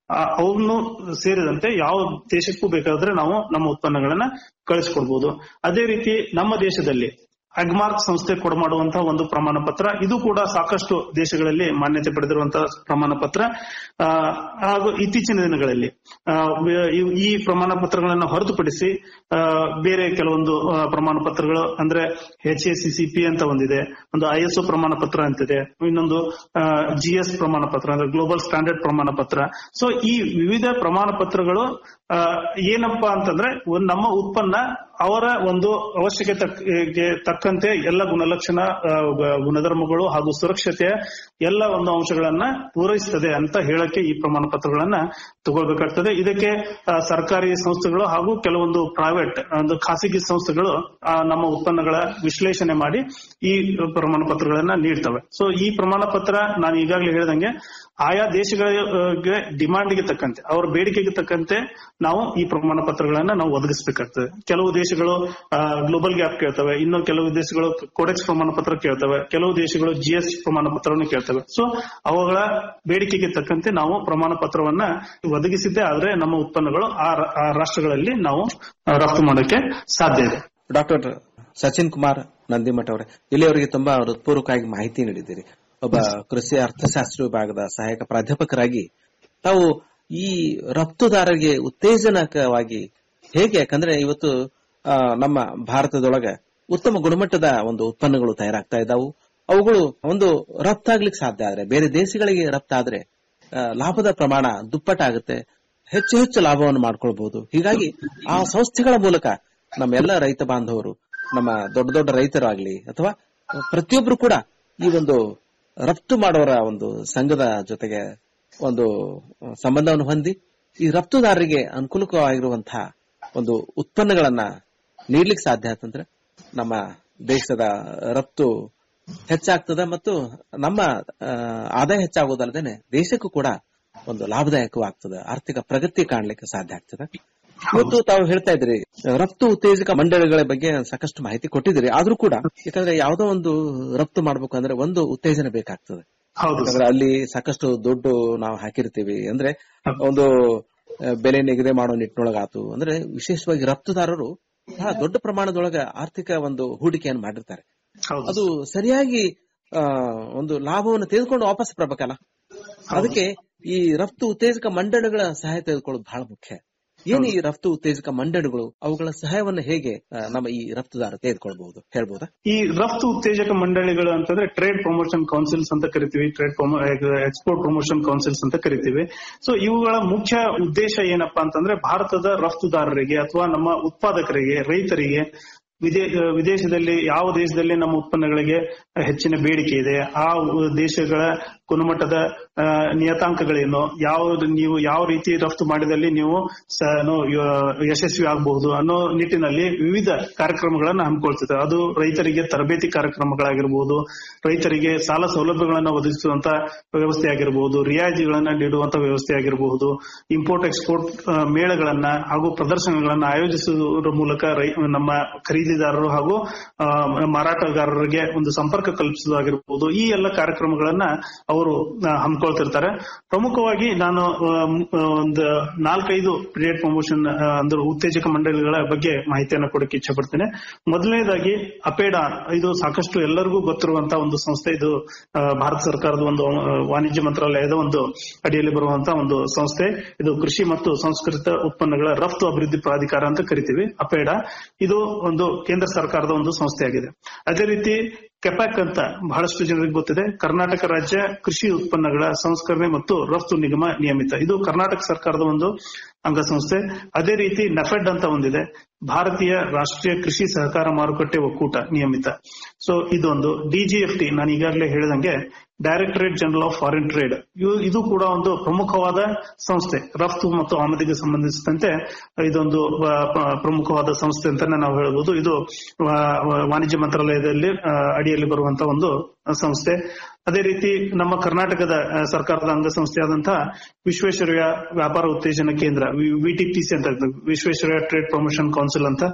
ಅವನ್ನು ಸೇರಿದಂತೆ ಯಾವ ದೇಶಕ್ಕೂ ಬೇಕಾದ್ರೆ ನಾವು ನಮ್ಮ ಉತ್ಪನ್ನಗಳನ್ನ ಕಳಿಸ್ಕೊಡ್ಬೋದು ಅದೇ ರೀತಿ ನಮ್ಮ ದೇಶದಲ್ಲಿ ಅಗ್ಮಾರ್ಕ್ ಸಂಸ್ಥೆ ಕೊಡಮಾಡುವಂತಹ ಒಂದು ಪ್ರಮಾಣ ಪತ್ರ ಇದು ಕೂಡ ಸಾಕಷ್ಟು ದೇಶಗಳಲ್ಲಿ ಮಾನ್ಯತೆ ಪಡೆದಿರುವಂತಹ ಪ್ರಮಾಣ ಪತ್ರ ಆ, ಹಾಗೂ ಇತ್ತೀಚಿನ ದಿನಗಳಲ್ಲಿ ಆ, ಈ- ಈ ಪ್ರಮಾಣ ಪತ್ರಗಳನ್ನು ಹೊರತುಪಡಿಸಿ ಆ, ಬೇರೆ ಕೆಲವೊಂದು ಆ, ಪ್ರಮಾಣ ಪತ್ರಗಳು ಅಂದ್ರೆ ಎಚ್ ಎಸ್ ಸಿ ಪಿ ಅಂತ ಒಂದಿದೆ ಒಂದು ಐ ಎಸ್ ಒ ಪ್ರಮಾಣ ಪತ್ರ ಅಂತಿದೆ ಇನ್ನೊಂದು ಜಿ ಎಸ್ ಪ್ರಮಾಣ ಪತ್ರ ಅಂದ್ರೆ ಗ್ಲೋಬಲ್ ಸ್ಟ್ಯಾಂಡರ್ಡ್ ಪ್ರಮಾಣ ಪತ್ರ ಸೊ ಈ ವಿವಿಧ ಪ್ರಮಾಣ ಪತ್ರಗಳು ಆ, ಏನಪ್ಪಾ ಅಂತಂದ್ರೆ ಒಂದ್ ನಮ್ಮ ಉತ್ಪನ್ನ ಅವರ ಒಂದು ಅವಶ್ಯಕತೆಗೆ ತಕ್ಕಂತೆ ಎಲ್ಲ ಗುಣಲಕ್ಷಣ ಆ, ಗ- ಗುಣಧರ್ಮಗಳು ಹಾಗೂ ಸುರಕ್ಷತೆಯ ಎಲ್ಲ ಒಂದು ಅಂಶಗಳನ್ನ ಪೂರೈಸುತ್ತದೆ ಅಂತ ಹೇಳಕ್ಕೆ ಈ ಪ್ರಮಾಣ ಪತ್ರಗಳನ್ನ ತಗೊಳ್ಬೇಕಾಗ್ತದೆ ಇದಕ್ಕೆ ಆ, ಸರ್ಕಾರಿ ಸಂಸ್ಥೆಗಳು ಹಾಗೂ ಕೆಲವೊಂದು ಪ್ರೈವೇಟ್ ಒಂದು ಖಾಸಗಿ ಸಂಸ್ಥೆಗಳು ಆ, ನಮ್ಮ ಉತ್ಪನ್ನಗಳ ವಿಶ್ಲೇಷಣೆ ಮಾಡಿ ಈ ಪ್ರಮಾಣ ಪತ್ರಗಳನ್ನ ನೀಡ್ತವೆ ಸೊ ಈ ಪ್ರಮಾಣ ಪತ್ರ ನಾನು ಈಗಾಗಲೇ ಹೇಳಿದಂಗೆ ಆಯಾ ದೇಶಗಳಿಗೆ ಡಿಮಾಂಡ್ಗೆ ತಕ್ಕಂತೆ ಅವರ ಬೇಡಿಕೆಗೆ ತಕ್ಕಂತೆ ನಾವು ಈ ಪ್ರಮಾಣ ಪತ್ರಗಳನ್ನ ನಾವು ಒದಗಿಸಬೇಕಾಗ್ತದೆ ಕೆಲವು ದೇಶಗಳು ಗ್ಲೋಬಲ್ ಗ್ಯಾಪ್ ಕೇಳ್ತವೆ ಇನ್ನು ಕೆಲವು ದೇಶಗಳು ಕೋಡೆಕ್ಸ್ ಪ್ರಮಾಣ ಪತ್ರ ಕೇಳ್ತವೆ ಕೆಲವು ದೇಶಗಳು ಜಿ ಎಸ್ ಪ್ರಮಾಣ ಪತ್ರವನ್ನು ಕೇಳ್ತವೆ ಸೊ ಅವುಗಳ ಬೇಡಿಕೆಗೆ ತಕ್ಕಂತೆ ನಾವು ಪ್ರಮಾಣ ಪತ್ರವನ್ನ ಒದಗಿಸಿದ್ದೇ ಆದ್ರೆ ನಮ್ಮ ಉತ್ಪನ್ನಗಳು ಆ ರ- ಆ ರಾಷ್ಟ್ರಗಳಲ್ಲಿ ನಾವು ಆ, ರಫ್ತು ಮಾಡೋಕೆ ಸಾಧ್ಯ ಇದೆ ಡಾಕ್ಟರ್ ಸಚಿನ್ ಕುಮಾರ್ ನಂದಿಮಠ ಅವರೇ ಇಲ್ಲಿಯವರೆಗೆ ತುಂಬಾ ಹೃತ್ಪೂರ್ವಕವಾಗಿ ಮಾಹಿತಿ ನೀಡಿದ್ದೀರಿ ಒಬ್ಬ ಕೃಷಿ ಅರ್ಥಶಾಸ್ತ್ರ ವಿಭಾಗದ ಸಹಾಯಕ ಪ್ರಾಧ್ಯಾಪಕರಾಗಿ ತಾವು ಈ ರಫ್ತುದಾರರಿಗೆ ಉತ್ತೇಜನಕವಾಗಿ ಹೇಗೆ ಯಾಕಂದ್ರೆ ಇವತ್ತು ಆ, ನಮ್ಮ ಭಾರತದೊಳಗೆ ಉತ್ತಮ ಗುಣಮಟ್ಟದ ಒಂದು ಉತ್ಪನ್ನಗಳು ತಯಾರಾಗ್ತಾ ಇದ್ದಾವು ಅವುಗಳು ಒಂದು ರಫ್ತಾಗ್ಲಿಕ್ಕೆ ಸಾಧ್ಯ ಆದ್ರೆ ಬೇರೆ ದೇಶಗಳಿಗೆ ರಫ್ತಾದ್ರೆ ಆ, ಲಾಭದ ಪ್ರಮಾಣ ದುಪ್ಪಟ್ಟಾಗುತ್ತೆ ಹೆಚ್ಚು ಹೆಚ್ಚು ಲಾಭವನ್ನು ಮಾಡ್ಕೊಳ್ಬಹುದು ಹೀಗಾಗಿ ಆ ಸಂಸ್ಥೆಗಳ ಮೂಲಕ ನಮ್ಮ ಎಲ್ಲ ರೈತ ಬಾಂಧವರು ನಮ್ಮ ದೊಡ್ಡ ದೊಡ್ಡ ರೈತರಾಗ್ಲಿ ಅಥವಾ ಪ್ರತಿಯೊಬ್ರು ಕೂಡ ಈ ಒಂದು ರಫ್ತು ಮಾಡೋರ ಒಂದು ಸಂಘದ ಜೊತೆಗೆ ಒಂದು ಸಂಬಂಧವನ್ನು ಹೊಂದಿ ಈ ರಫ್ತುದಾರರಿಗೆ ಅನುಕೂಲಕವಾಗಿರುವಂತಹ ಒಂದು ಉತ್ಪನ್ನಗಳನ್ನ ನೀಡ್ಲಿಕ್ಕೆ ಸಾಧ್ಯ ಆತಂದ್ರೆ ನಮ್ಮ ದೇಶದ ರಫ್ತು ಹೆಚ್ಚಾಗ್ತದ ಮತ್ತು ನಮ್ಮ ಆ, ಆದಾಯ ಹೆಚ್ಚಾಗೋದಲ್ಲದೇನೆ ದೇಶಕ್ಕೂ ಕೂಡ ಒಂದು ಲಾಭದಾಯಕವಾಗ್ತದೆ ಆರ್ಥಿಕ ಪ್ರಗತಿ ಕಾಣ್ಲಿಕ್ಕೆ ಸಾಧ್ಯ ಆಗ್ತದೆ ಇವತ್ತು ತಾವು ಹೇಳ್ತಾ ಇದ್ರಿ ರಫ್ತು ಉತ್ತೇಜಕ ಮಂಡಳಿಗಳ ಬಗ್ಗೆ ಸಾಕಷ್ಟು ಮಾಹಿತಿ ಕೊಟ್ಟಿದ್ದೀರಿ ಆದ್ರೂ ಕೂಡ ಯಾಕಂದ್ರೆ ಯಾವ್ದೋ ಒಂದು ರಫ್ತು ಮಾಡ್ಬೇಕು ಅಂದ್ರೆ ಒಂದು ಉತ್ತೇಜನ ಬೇಕಾಗ್ತದೆ ಯಾಕಂದ್ರೆ ಅಲ್ಲಿ ಸಾಕಷ್ಟು ದುಡ್ಡು ನಾವು ಹಾಕಿರ್ತೀವಿ ಅಂದ್ರೆ ಒಂದು ಆ, ಬೆಲೆ ನಿಗದಿ ಮಾಡೋ ನಿಟ್ಟಿನೊಳಗಾತು ಅಂದ್ರೆ ವಿಶೇಷವಾಗಿ ರಫ್ತುದಾರರು ಬಹಳ ದೊಡ್ಡ ಪ್ರಮಾಣದೊಳಗ ಆರ್ಥಿಕ ಒಂದು ಹೂಡಿಕೆಯನ್ನು ಮಾಡಿರ್ತಾರೆ ಅದು ಸರಿಯಾಗಿ ಆ, ಒಂದು ಲಾಭವನ್ನು ತೆಗೆದುಕೊಂಡು ವಾಪಸ್ ಬರ್ಬೇಕಲ್ಲ ಅದಕ್ಕೆ ಈ ರಫ್ತು ಉತ್ತೇಜಕ ಮಂಡಳಿಗಳ ಸಹಾಯ ತೆಗೆದುಕೊಳ್ಳೋದು ಬಹಳ ಮುಖ್ಯ ಏನು ಈ ರಫ್ತು ಉತ್ತೇಜಕ ಮಂಡಳಿಗಳು ಅವುಗಳ ಸಹಾಯವನ್ನು ಹೇಗೆ ಆ, ನಮ್ಮ ಈ ರಫ್ತುದಾರ ತೆಗೆದುಕೊಳ್ಬಹುದು ಹೇಳ್ಬೋದಾ ಈ ರಫ್ತು ಉತ್ತೇಜಕ ಮಂಡಳಿಗಳು ಅಂತಂದ್ರೆ ಟ್ರೇಡ್ ಪ್ರಮೋಷನ್ ಕೌನ್ಸಿಲ್ಸ್ ಅಂತ ಕರಿತೀವಿ ಟ್ರೇಡ್ ಎಕ್ಸ್ಪೋರ್ಟ್ ಪ್ರಮೋಷನ್ ಕೌನ್ಸಿಲ್ಸ್ ಅಂತ ಕರಿತೀವಿ ಸೊ ಇವುಗಳ ಮುಖ್ಯ ಉದ್ದೇಶ ಏನಪ್ಪಾ ಅಂತಂದ್ರೆ ಭಾರತದ ರಫ್ತುದಾರರಿಗೆ ಅಥವಾ ನಮ್ಮ ಉತ್ಪಾದಕರಿಗೆ ರೈತರಿಗೆ ವಿದೇ ವಿದೇಶದಲ್ಲಿ ಯಾವ ದೇಶದಲ್ಲಿ ನಮ್ಮ ಉತ್ಪನ್ನಗಳಿಗೆ ಹೆಚ್ಚಿನ ಬೇಡಿಕೆ ಇದೆ ಆ ದೇಶಗಳ ಗುಣಮಟ್ಟದ ಆ, ನಿಯತಾಂಕಗಳೇನು ಯಾವ ನೀವು ಯಾವ ರೀತಿ ರಫ್ತು ಮಾಡಿದಲ್ಲಿ ನೀವು ಸ- ಏನು, ಯ- ಯಶಸ್ವಿ ಆಗಬಹುದು ಅನ್ನೋ ನಿಟ್ಟಿನಲ್ಲಿ ವಿವಿಧ ಕಾರ್ಯಕ್ರಮಗಳನ್ನ ಹಮ್ಮಿಕೊಳ್ತದೆ ಅದು ರೈತರಿಗೆ ತರಬೇತಿ ಕಾರ್ಯಕ್ರಮಗಳಾಗಿರ್ಬೋದು ರೈತರಿಗೆ ಸಾಲ ಸೌಲಭ್ಯಗಳನ್ನ ಒದಗಿಸುವಂತ ವ್ಯವಸ್ಥೆ ಆಗಿರಬಹುದು ರಿಯಾಯಿತಿಗಳನ್ನ ನೀಡುವಂತ ವ್ಯವಸ್ಥೆ ಆಗಿರಬಹುದು ಇಂಪೋರ್ಟ್ ಎಕ್ಸ್ಪೋರ್ಟ್ ಆ, ಮೇಳಗಳನ್ನ ಹಾಗೂ ಪ್ರದರ್ಶನಗಳನ್ನ ಆಯೋಜಿಸುವುದರ ಮೂಲಕ ರೈ- ನಮ್ಮ ಖರೀದಿದಾರರು ಹಾಗೂ ಆ, ಮಾರಾಟಗಾರರಿಗೆ ಒಂದು ಸಂಪರ್ಕ ಕಲ್ಪಿಸುವುದಾಗಿರ್ಬೋದು ಈ ಎಲ್ಲ ಕಾರ್ಯಕ್ರಮಗಳನ್ನ ಅವರು ಆ, ಹಮ್ಮಿಕೊಳ್ತಿರ್ತಾರೆ ಪ್ರಮುಖವಾಗಿ ನಾನು ಆ, ಮ್- ಆ, ಒಂದು ನಾಲ್ಕೈದು ಟ್ರೇಡ್ ಪ್ರಮೋಷನ್ ಅಂದ್ರೆ ಉತ್ತೇಜಕ ಮಂಡಳಿಗಳ ಬಗ್ಗೆ ಮಾಹಿತಿಯನ್ನು ಕೊಡಕ್ಕೆ ಇಚ್ಛೆ ಪಡ್ತೇನೆ ಮೊದಲನೇದಾಗಿ ಅಪೇಡಾ ಇದು ಸಾಕಷ್ಟು ಎಲ್ಲರಿಗೂ ಗೊತ್ತಿರುವಂತಹ ಒಂದು ಸಂಸ್ಥೆ ಇದು ಆ, ಭಾರತ ಸರ್ಕಾರದ ಒಂದು ಆ, ವಾಣಿಜ್ಯ ಮಂತ್ರಾಲಯದ ಒಂದು ಅಡಿಯಲ್ಲಿ ಬರುವಂತಹ ಒಂದು ಸಂಸ್ಥೆ ಇದು ಕೃಷಿ ಮತ್ತು ಸಂಸ್ಕೃತ ಉತ್ಪನ್ನಗಳ ರಫ್ತು ಅಭಿವೃದ್ಧಿ ಪ್ರಾಧಿಕಾರ ಅಂತ ಕರಿತೀವಿ ಅಪೇಡಾ ಇದು ಒಂದು ಕೇಂದ್ರ ಸರ್ಕಾರದ ಒಂದು ಸಂಸ್ಥೆಯಾಗಿದೆ ಅದೇ ರೀತಿ ಕೆಪ್ಯಾಕ್ ಅಂತ ಬಹಳಷ್ಟು ಜನರಿಗೆ ಗೊತ್ತಿದೆ ಕರ್ನಾಟಕ ರಾಜ್ಯ ಕೃಷಿ ಉತ್ಪನ್ನಗಳ ಸಂಸ್ಕರಣೆ ಮತ್ತು ರಫ್ತು ನಿಗಮ ನಿಯಮಿತ ಇದು ಕರ್ನಾಟಕ ಸರ್ಕಾರದ ಒಂದು ಅಂಗಸಂಸ್ಥೆ ಅದೇ ರೀತಿ ನಫೆಡ್ ಅಂತ ಒಂದಿದೆ ಭಾರತೀಯ ರಾಷ್ಟ್ರೀಯ ಕೃಷಿ ಸಹಕಾರ ಮಾರುಕಟ್ಟೆ ಒಕ್ಕೂಟ ನಿಯಮಿತ ಸೊ ಇದೊಂದು ಡಿಜಿಎಫ್ಟಿ ನಾನು ಈಗಾಗಲೇ ಹೇಳಿದಂಗೆ directorate general of foreign trade ಇದು ಕೂಡ ಒಂದು ಪ್ರಮುಖವಾದ ಸಂಸ್ಥೆ ರಫ್ತು ಮತ್ತು ಆಮದಿಗೆ ಸಂಬಂಧಿಸಿದಂತೆ ಇದೊಂದು ಆ, ಪ್ರ- ಪ್ರಮುಖವಾದ ಸಂಸ್ಥೆ ಅಂತಾನೆ ನಾವು ಹೇಳ್ಬೋದು ಇದು ಆ, ವಾಣಿಜ್ಯ ಮಂತ್ರಾಲಯದಲ್ಲಿ ಆ, ಅಡಿಯಲ್ಲಿ ಬರುವಂತಹ ಒಂದು ಸಂಸ್ಥೆ ಅದೇ ರೀತಿ ನಮ್ಮ ಕರ್ನಾಟಕದ ಆ, ಸರ್ಕಾರದ ಅಂಗಸಂಸ್ಥೆಯಾದಂತಹ ವಿಶ್ವೇಶ್ವರಯ್ಯ ವ್ಯಾಪಾರ ಉತ್ತೇಜನ ಕೇಂದ್ರ ವಿಟಿಪಿಸಿ ಅಂತ ಇರ್ತದೆ. ವಿಶ್ವೇಶ್ವರಯ್ಯ ಟ್ರೇಡ್ ಪ್ರಮೋಷನ್ ಕೌನ್ಸಿಲ್ ಅಂತ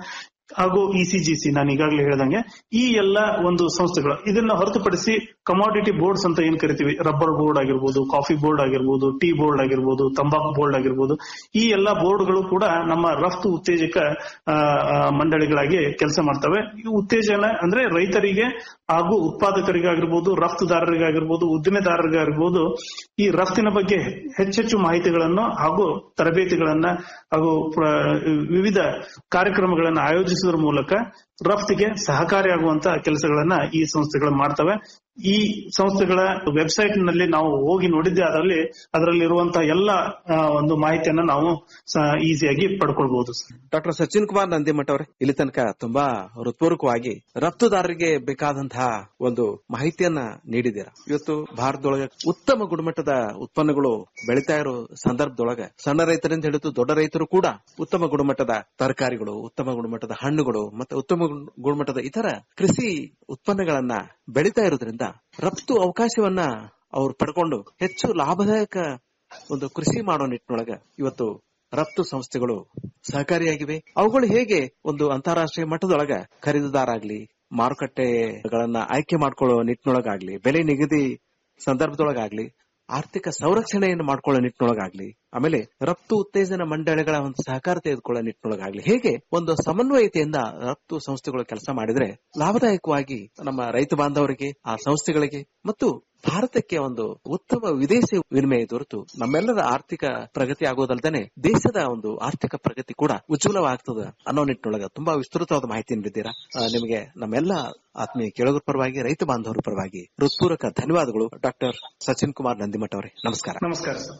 ಹಾಗೂ ಇಸಿಜಿಸಿ ನಾನು ಈಗಾಗಲೇ ಹೇಳ್ದಂಗೆ ಈ ಎಲ್ಲ ಒಂದು ಸಂಸ್ಥೆಗಳು ಇದನ್ನ ಹೊರತುಪಡಿಸಿ ಕಮಾಡಿಟಿ ಬೋರ್ಡ್ಸ್ ಅಂತ ಏನ್ ಕರಿತೀವಿ ರಬ್ಬರ್ ಬೋರ್ಡ್ ಆಗಿರ್ಬೋದು ಕಾಫಿ ಬೋರ್ಡ್ ಆಗಿರ್ಬೋದು ಟೀ ಬೋರ್ಡ್ ಆಗಿರ್ಬೋದು ತಂಬಾಕು ಬೋರ್ಡ್ ಆಗಿರ್ಬೋದು ಈ ಎಲ್ಲಾ ಬೋರ್ಡ್ಗಳು ಕೂಡ ನಮ್ಮ ರಫ್ತು ಉತ್ತೇಜಕ ಆ, ಆ, ಮಂಡಳಿಗಳಾಗಿ ಕೆಲಸ ಮಾಡ್ತವೆ ಈ ಉತ್ತೇಜನ ಅಂದ್ರೆ ರೈತರಿಗೆ ಹಾಗೂ ಉತ್ಪಾದಕರಿಗಾಗಿರ್ಬೋದು ರಫ್ತುದಾರರಿಗಾಗಿರ್ಬೋದು ಉದ್ದಿಮೆದಾರರಿಗಾಗಿರ್ಬೋದು ಈ ರಫ್ತಿನ ಬಗ್ಗೆ ಹೆಚ್ಚೆಚ್ಚು ಮಾಹಿತಿಗಳನ್ನು ಹಾಗೂ ತರಬೇತಿಗಳನ್ನ ಹಾಗೂ ಪ್ರ- ವಿವಿಧ ಕಾರ್ಯಕ್ರಮಗಳನ್ನು ಆಯೋಜಿಸುವುದರ ಮೂಲಕ ರಫ್ತಿಗೆ ಸಹಕಾರಿಯಾಗುವಂತ ಕೆಲಸಗಳನ್ನ ಈ ಸಂಸ್ಥೆಗಳು ಮಾಡ್ತವೆ ಈ ಸಂಸ್ಥೆಗಳ ವೆಬ್ಸೈಟ್ ನಲ್ಲಿ ನಾವು ಹೋಗಿ ನೋಡಿದ್ದೆ ಅದರಲ್ಲಿ ಅದರಲ್ಲಿರುವಂತಹ ಎಲ್ಲ ಆ, ಒಂದು ಮಾಹಿತಿಯನ್ನ ನಾವು ಈಸಿಯಾಗಿ ಪಡ್ಕೊಳ್ಬಹುದು ಡಾಕ್ಟರ್ ಸಚಿನ್ ಕುಮಾರ್ ನಂದಿಮಠ ಅವರೇ ಇಲ್ಲಿ ತನಕ ತುಂಬಾ ಹೃತ್ಪೂರ್ವಕವಾಗಿ ರಫ್ತುದಾರರಿಗೆ ಬೇಕಾದಂತಹ ಒಂದು ಮಾಹಿತಿಯನ್ನ ನೀಡಿದ್ದೀರಾ ಇವತ್ತು ಭಾರತದೊಳಗೆ ಉತ್ತಮ ಗುಣಮಟ್ಟದ ಉತ್ಪನ್ನಗಳು ಬೆಳೀತಾ ಇರೋ ಸಂದರ್ಭದೊಳಗ ಸಣ್ಣ ರೈತರಿಂದ ಹಿಡಿದು ದೊಡ್ಡ ರೈತರು ಕೂಡ ಉತ್ತಮ ಗುಣಮಟ್ಟದ ತರಕಾರಿಗಳು ಉತ್ತಮ ಗುಣಮಟ್ಟದ ಹಣ್ಣುಗಳು ಮತ್ತೆ ಉತ್ತಮ ಗುಣ- ಗುಣಮಟ್ಟದ ಇತರ ಕೃಷಿ ಉತ್ಪನ್ನಗಳನ್ನ ಬೆಳೀತಾ ಇರೋದ್ರಿಂದ ರಫ್ತು ಅವಕಾಶವನ್ನ ಅವ್ರು ಪಡ್ಕೊಂಡು ಹೆಚ್ಚು ಲಾಭದಾಯಕ ಒಂದು ಕೃಷಿ ಮಾಡೋ ನಿಟ್ಟಿನೊಳಗ ಇವತ್ತು ರಫ್ತು ಸಂಸ್ಥೆಗಳು ಸಹಕಾರಿಯಾಗಿವೆ ಅವುಗಳು ಹೇಗೆ ಒಂದು ಅಂತಾರಾಷ್ಟ್ರೀಯ ಮಟ್ಟದೊಳಗ ಖರೀದಿದಾರಾಗ್ಲಿ ಮಾರುಕಟ್ಟೆಗಳನ್ನ ಆಯ್ಕೆ ಮಾಡ್ಕೊಳ್ಳೋ ನಿಟ್ಟಿನೊಳಗಾಗ್ಲಿ ಬೆಲೆ ನಿಗದಿ ಸಂದರ್ಭದೊಳಗಾಗ್ಲಿ ಆರ್ಥಿಕ ಸಂರಕ್ಷಣೆಯನ್ನು ಮಾಡ್ಕೊಳ್ಳೋ ನಿಟ್ಟಿನೊಳಗಾಗ್ಲಿ ಆಮೇಲೆ ರಫ್ತು ಉತ್ತೇಜನ ಮಂಡಳಿಗಳ ಒಂದು ಸಹಕಾರ ತೆಗೆದುಕೊಳ್ಳೋ ನಿಟ್ಟಿನೊಳಗಾಗ್ಲಿ ಹೇಗೆ ಒಂದು ಸಮನ್ವಯತೆಯಿಂದ ರಫ್ತು ಸಂಸ್ಥೆಗಳು ಕೆಲಸ ಮಾಡಿದ್ರೆ ಲಾಭದಾಯಕವಾಗಿ ನಮ್ಮ ರೈತ ಬಾಂಧವರಿಗೆ ಆ ಸಂಸ್ಥೆಗಳಿಗೆ ಮತ್ತು ಭಾರತಕ್ಕೆ ಒಂದು ಉತ್ತಮ ವಿದೇಶಿ ವಿನಿಮಯ ದೊರೆತು ನಮ್ಮೆಲ್ಲರ ಆರ್ಥಿಕ ಪ್ರಗತಿ ಆಗೋದಲ್ದೇನೆ ದೇಶದ ಒಂದು ಆರ್ಥಿಕ ಪ್ರಗತಿ ಕೂಡ ಉಜ್ವಲವಾಗ್ತದ ಅನ್ನೋ ನಿಟ್ಟಿನೊಳಗ ತುಂಬಾ ವಿಸ್ತೃತವಾದ ಮಾಹಿತಿ ನೀಡಿದ್ದೀರಾ ಆ, ನಿಮಗೆ ನಮ್ಮೆಲ್ಲ ಆತ್ಮೀಯ ಕೇಳುಗರ ಪರವಾಗಿ ರೈತ ಬಾಂಧವರ ಪರವಾಗಿ ಹೃತ್ಪೂರ್ವಕ ಧನ್ಯವಾದಗಳು ಡಾಕ್ಟರ್ ಸಚಿನ್ ಕುಮಾರ್ ನಂದಿಮಠ ಅವರೇ ನಮಸ್ಕಾರ ನಮಸ್ಕಾರ ಸರ್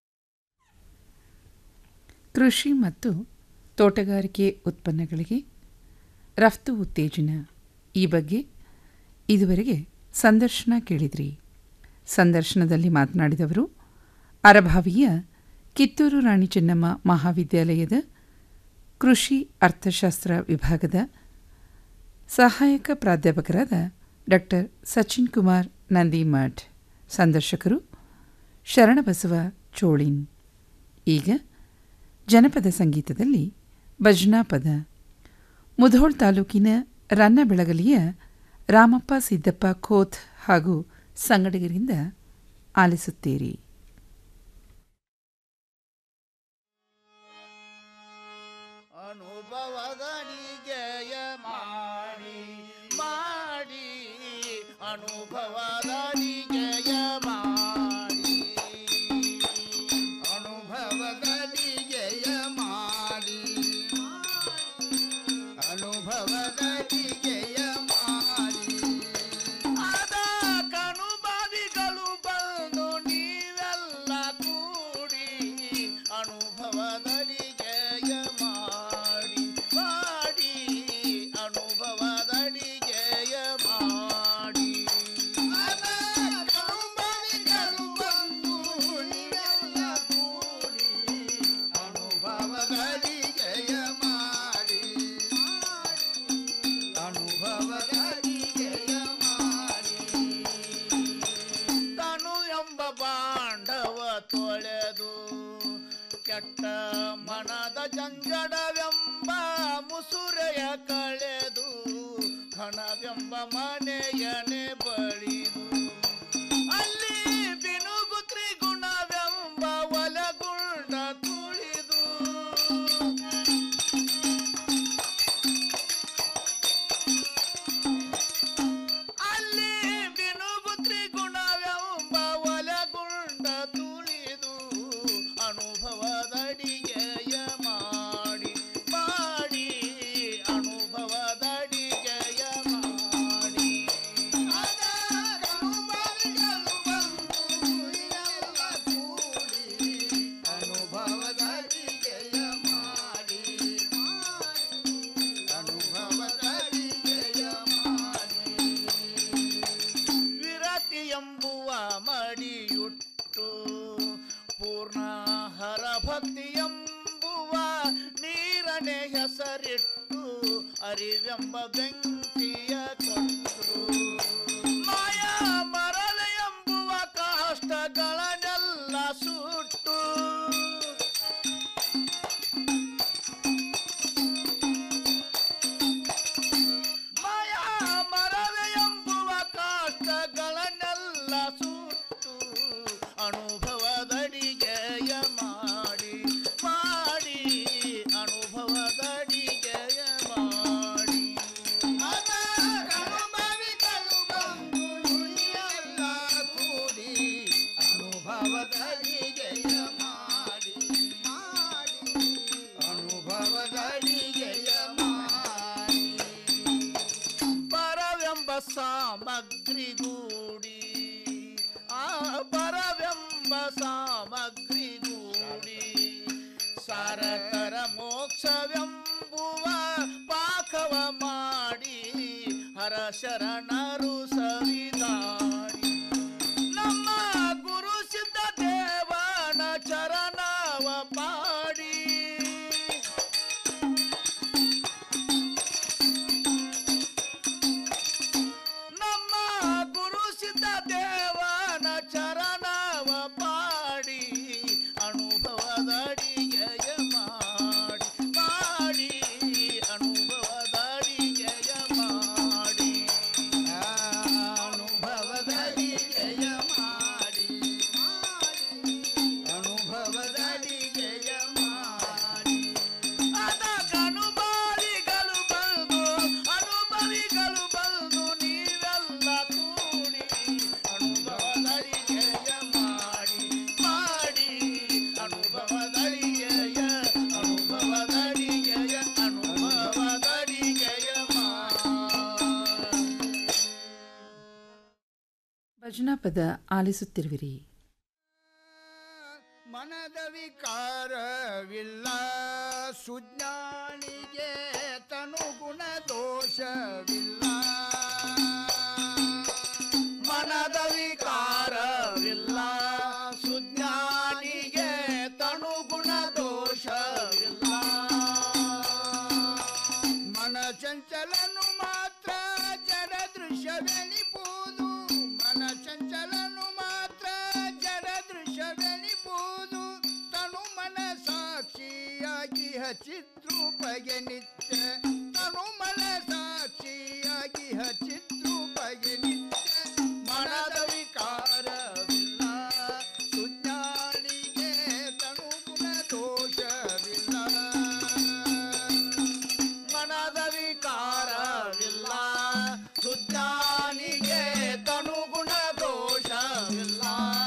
ಕೃಷಿ ಮತ್ತು ತೋಟಗಾರಿಕೆ ಉತ್ಪನ್ನಗಳಿಗೆ ರಫ್ತು ಉತ್ತೇಜನ ಈ ಬಗ್ಗೆ ಇದುವರೆಗೆ ಸಂದರ್ಶನ ಕೇಳಿದ್ರಿ ಸಂದರ್ಶನದಲ್ಲಿ ಮಾತನಾಡಿದವರು ಅರಭಾವಿಯ ಕಿತ್ತೂರು ರಾಣಿ ಚೆನ್ನಮ್ಮ ಮಹಾವಿದ್ಯಾಲಯದ ಕೃಷಿ ಅರ್ಥಶಾಸ್ತ್ರ ವಿಭಾಗದ ಸಹಾಯಕ ಪ್ರಾಧ್ಯಾಪಕರಾದ ಡಾಕ್ಟರ್ ಸಚಿನ್ ಕುಮಾರ್ ನಂದಿಮಠ್ ಸಂದರ್ಶಕರು ಶರಣಬಸವ ಚೋಳಿನ್ ಈಗ ಜನಪದ ಸಂಗೀತದಲ್ಲಿ ಭಜನಾ ಪದ ಮುಧೋಳ್ ತಾಲೂಕಿನ ರನ್ನಬೆಳಗಲಿಯ ರಾಮಪ್ಪ ಸಿದ್ದಪ್ಪ ಖೋತ್ ಹಾಗೂ ಸಂಗಡಿಗರಿಂದ ಆಲಿಸುತ್ತೀರಿ ಅನುಭವದಡಿಗೆಯ ಮಾಡಿ ಮಾಡಿ ಅನುಭವದಡಿಗೆಯ ಮಾಡಿ ಅನುಭವದಡಿಗೆಯ ಮಾಡಿ ಅನುಭವದಡಿಗೆಯ ಮಾಡಿ ಅದ ಕನುಬಾವಿಗಳು ಬಂದು ನೀವೆಲ್ಲ ಕೂಡಿ ಅನುಭವದಡಿಗೆಯ ಮಾಡಿ ಮಾಡಿ ಅನುಭವದಡಿಗೆಯ ಮಾಡಿ ಅದ ಕನುಬಾವಿಗಳು ಬಂದು ನೀವೆಲ್ಲ ಕೂಡಿ ಅನುಭವದಡಿಗೆಯ ಮಾಡಿ ಅನುಭವದಡಿಗೆಯ ಮಾಡಿ ತನು ಎಂಬ ಬಾಂಡವ ತೊಳೆದು ಕೆಟ್ಟ ಮನದ ಜಂಜಡವೆಂಬ ಮುಸುರೆಯ ಕಳೆದು ಘನವೆಂಬ ಮನೆಯನೆ ಬಳಿದು ಅಲ್ಲಿ ಬಿನುಗು ತ್ರಿಗುಣವೆಂಬ ಒಲಗುಂಡ ತುಳಿದು ಅಲ್ಲಿ ಬಿನುಗು ತ್ರಿಗುಣವೆಂಬ ಒಲಗುಂಡ ತುಳಿದು ಅನುಭವದಡಿಗೆಯ ಮಾಡಿ ಮಾಡಿ ಅನುಭವದಡಿಗೆಯ ಮಾಡಿ ಅದ ಕನುಬಾವಿಗಳು ಬಂದು ಎಲ್ಲ ಕೂಡಿ ಅನುಭವದಡಿಗೆಯ ಮಾಡಿ ಅನುಭವದಡಿಗೆಯ ಮಾಡಿ ವಿರತಿ ಎಂಬುವ ಮಡಿಯುಟ್ಟು ಪೂರ್ಣ ಹರಭಕ್ತಿ ಎಂಬುವ ನೀರನೆ ಹೆಸರಿಟ್ಟು ಅರಿವೆಂಬ ಬೆಂಕಿಯ ಕೊಟ್ಟು ಮಾಯಾ ಮರಳ ಎಂಬುವ ಕಾಷ್ಟಗಳನ್ನೆಲ್ಲ ಸುಟ್ಟು ದೂಡಿ ಆ ಪರವೆಂಬ ಸಾಮಗ್ರಿ ದೂಡಿ ಸಾರತರ ಮೋಕ್ಷವೆಂಬುವ ಪಾಕವ ಮಾಡಿ ಹರ ಶರಣರು ಸವಿದಾಡಿ ನಮ್ಮ ಗುರು ಸಿದ್ಧ ದೇವನ ಚರಣವ ಪಾಡಿ ನಮ್ಮ ಗುರು ಸಿದ್ಧ ದೇವನ ಚರಣವ ಪಾಡಿ ಅನುಭವದಡಿಗೆಯ ಮಾಡಿ ಮಾಡಿ ಅನುಭವದಡಿಗೆಯ ಮಾಡಿ ಅನುಭವದಡಿಗೆಯ ಮಾಡಿ ಅನುಭವದಡಿಗೆಯ ಮಾಡಿ ಅದಕ್ಕ ಅನುಭವಿಗಳು ಬಂದು ಅನುಭವಿಗಳು ಬಂದು ನೀವೆಲ್ಲ ಕೂಡಿ ಅನುಭವದಡಿಗೆಯ ಮಾಡಿ ಮಾಡಿ ಅನುಭವದಡಿಗೆಯ ಅನುಭವದಡಿಗೆಯ ಅನುಭವದಡಿಗೆಯ ಮಾಡಿ ಭಜನಾ ಪದ ಆಲಿಸುತ್ತಿರುವಿರಿ ಮನದ ವಿಕಾರವಿಲ್ಲ ಸುಜ್ಞಾನಿಗೆ ತನುಗುಣ ದೋಷವಿಲ್ಲ ಮನದ ವಿಕಾರವಿಲ್ಲ ಸುಜ್ಞಾನಿಗೆ ತನುಗುಣ ದೋಷವಿಲ್ಲ ಮನ ಚಂಚಲನು ಮಾತ್ರ ಜಡ ದೃಶ್ಯವೆನಿಪುವುದು ಮನ ಚಂಚಲನು ಮಾತ್ರ ಜಡ ದೃಶ್ಯವೆನಿಪುವುದು ತನು ಮನ ಸಾಕ್ಷಿಯಾಗಿ ಹಚಿದ್ರೂಪಗೆ ನಿತ್ಯ ತನು ಮನ ಸಾಕ್ಷಿಯಾಗಿ ಹಚಿದ್ರೂಪಗೆ ನಿತ್ಯ ಮನದ ವಿಕಾರವಿಲ್ಲ ಸುಜ್ಞಾನಿಗೆ ತನು ಗುಣ ದೋಷವಿಲ್ಲ ಮನದ ವಿಕಾರವಿಲ್ಲ ಸುಜ್ಞಾನಿಗೆ ತನುಗುಣ ದೋಷವಿಲ್ಲ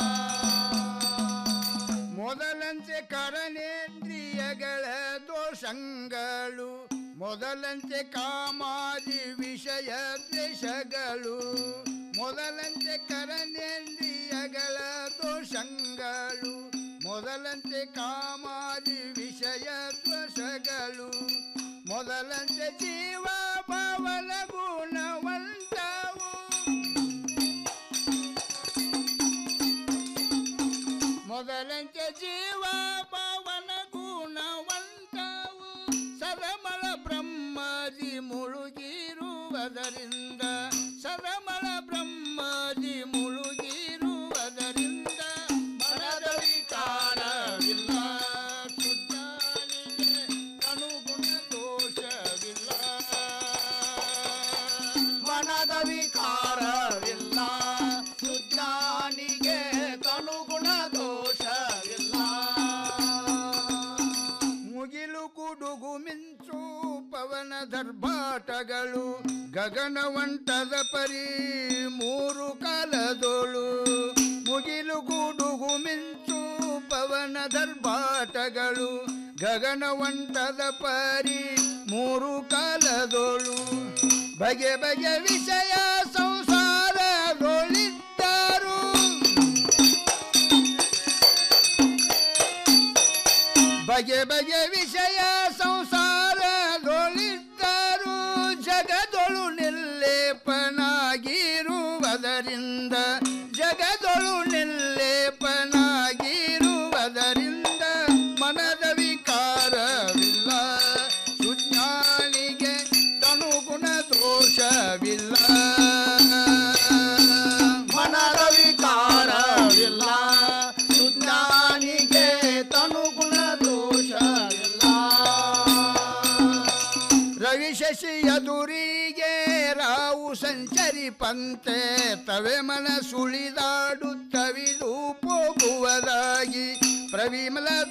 ಮೊದಲಂತೆ ಕರನೇಂದ್ರಿಯಗಳ ದೋಷಗಳು ಮೊದಲಂತೆ ಕಾಮಾದಿ ವಿಷಯ ದ್ವೇಷಗಳು ಮೊದಲಂತೆ ಕರನೇಂದ್ರಿಯಗಳ ದೋಷಗಳು ಮೊದಲಂತೆ ಕಾಮಾದಿ ವಿಷಯ ದ್ವೇಷಗಳು ಮೊದಲಂತೆ ಜೀವ ಭಾವನ ಗುಣವಂತವು ಮೊದಲಂತೆ ಜೀವ ಭಾವನ ಗುಣವಂತವು ಸರಮಳ ಬ್ರಹ್ಮದಿ ಮುಳುಗಿರುವುದರಿಂದ ಸರಮಳ ಬ್ರಹ್ಮದಿ ಮುಳುಗಿರುವುದರಿಂದ ಮನದ ವಿಕಾರವಿಲ್ಲ ಶುದ್ಧಾನಿಗೆ ಅನುಗುಣ ದೋಷವಿಲ್ಲ ಮನದ ವಿಕಾರವಿಲ್ಲ ಶುದ್ಧಾನಿಗೆ ತನುಗುಣ ದೋಷವಿಲ್ಲ ಮುಗಿಲು ಗುಡುಗು ಮಿಂಚು ಪವನ ದರ್ಭಾಟಗಳು ಗಗನವಂಟದ ಪರಿ ಮೂರು ಕಾಲದೋಳು ಮುಗಿಲು ಗುಡುಗು ಮಿಂಚು ಪವನ ದರ್ಭಾಟಗಳು ಗಗನವಂಟದ ಪರಿ ಮೂರು ಕಾಲದೋಳು ಬಗೆ ಬಗೆ ವಿಷಯ ಸಂಸಾರದೊಳಿದ್ದರು ಬಗೆ ಬಗೆ ವಿಷಯ ಸಂಸಾರದೊಳಿದ್ದರು ಜಗದೊಳು ನಿಲ್ಲೇಪನಾಗಿರುವುದರಿಂದ ಜಗದೊಳು ನಿಲ್ಲೇಪನಾಗಿರುವುದರಿಂದ ಮನದ ವಿಕಾರವಿಲ್ಲ ಸುಜ್ಞಾನಿಗೆ ತನುಗುಣ ದೋಷವಿಲ್ಲ ಮನದ ವಿಕಾರವಿಲ್ಲ ಸುಜ್ಞಾನಿಗೆ ತನುಗುಣ ದೋಷವಿಲ್ಲ ರವಿ ಶಶಿ ಎದುರಿಗೆ ರಾವು ಸಂಚರಿಪಂತೆ ತವೆ ಮನ ಸುಳಿದಾಡುತ್ತವಿದು ಹೋಗುವುದಾಗಿ ಪ್ರವಿಮಲ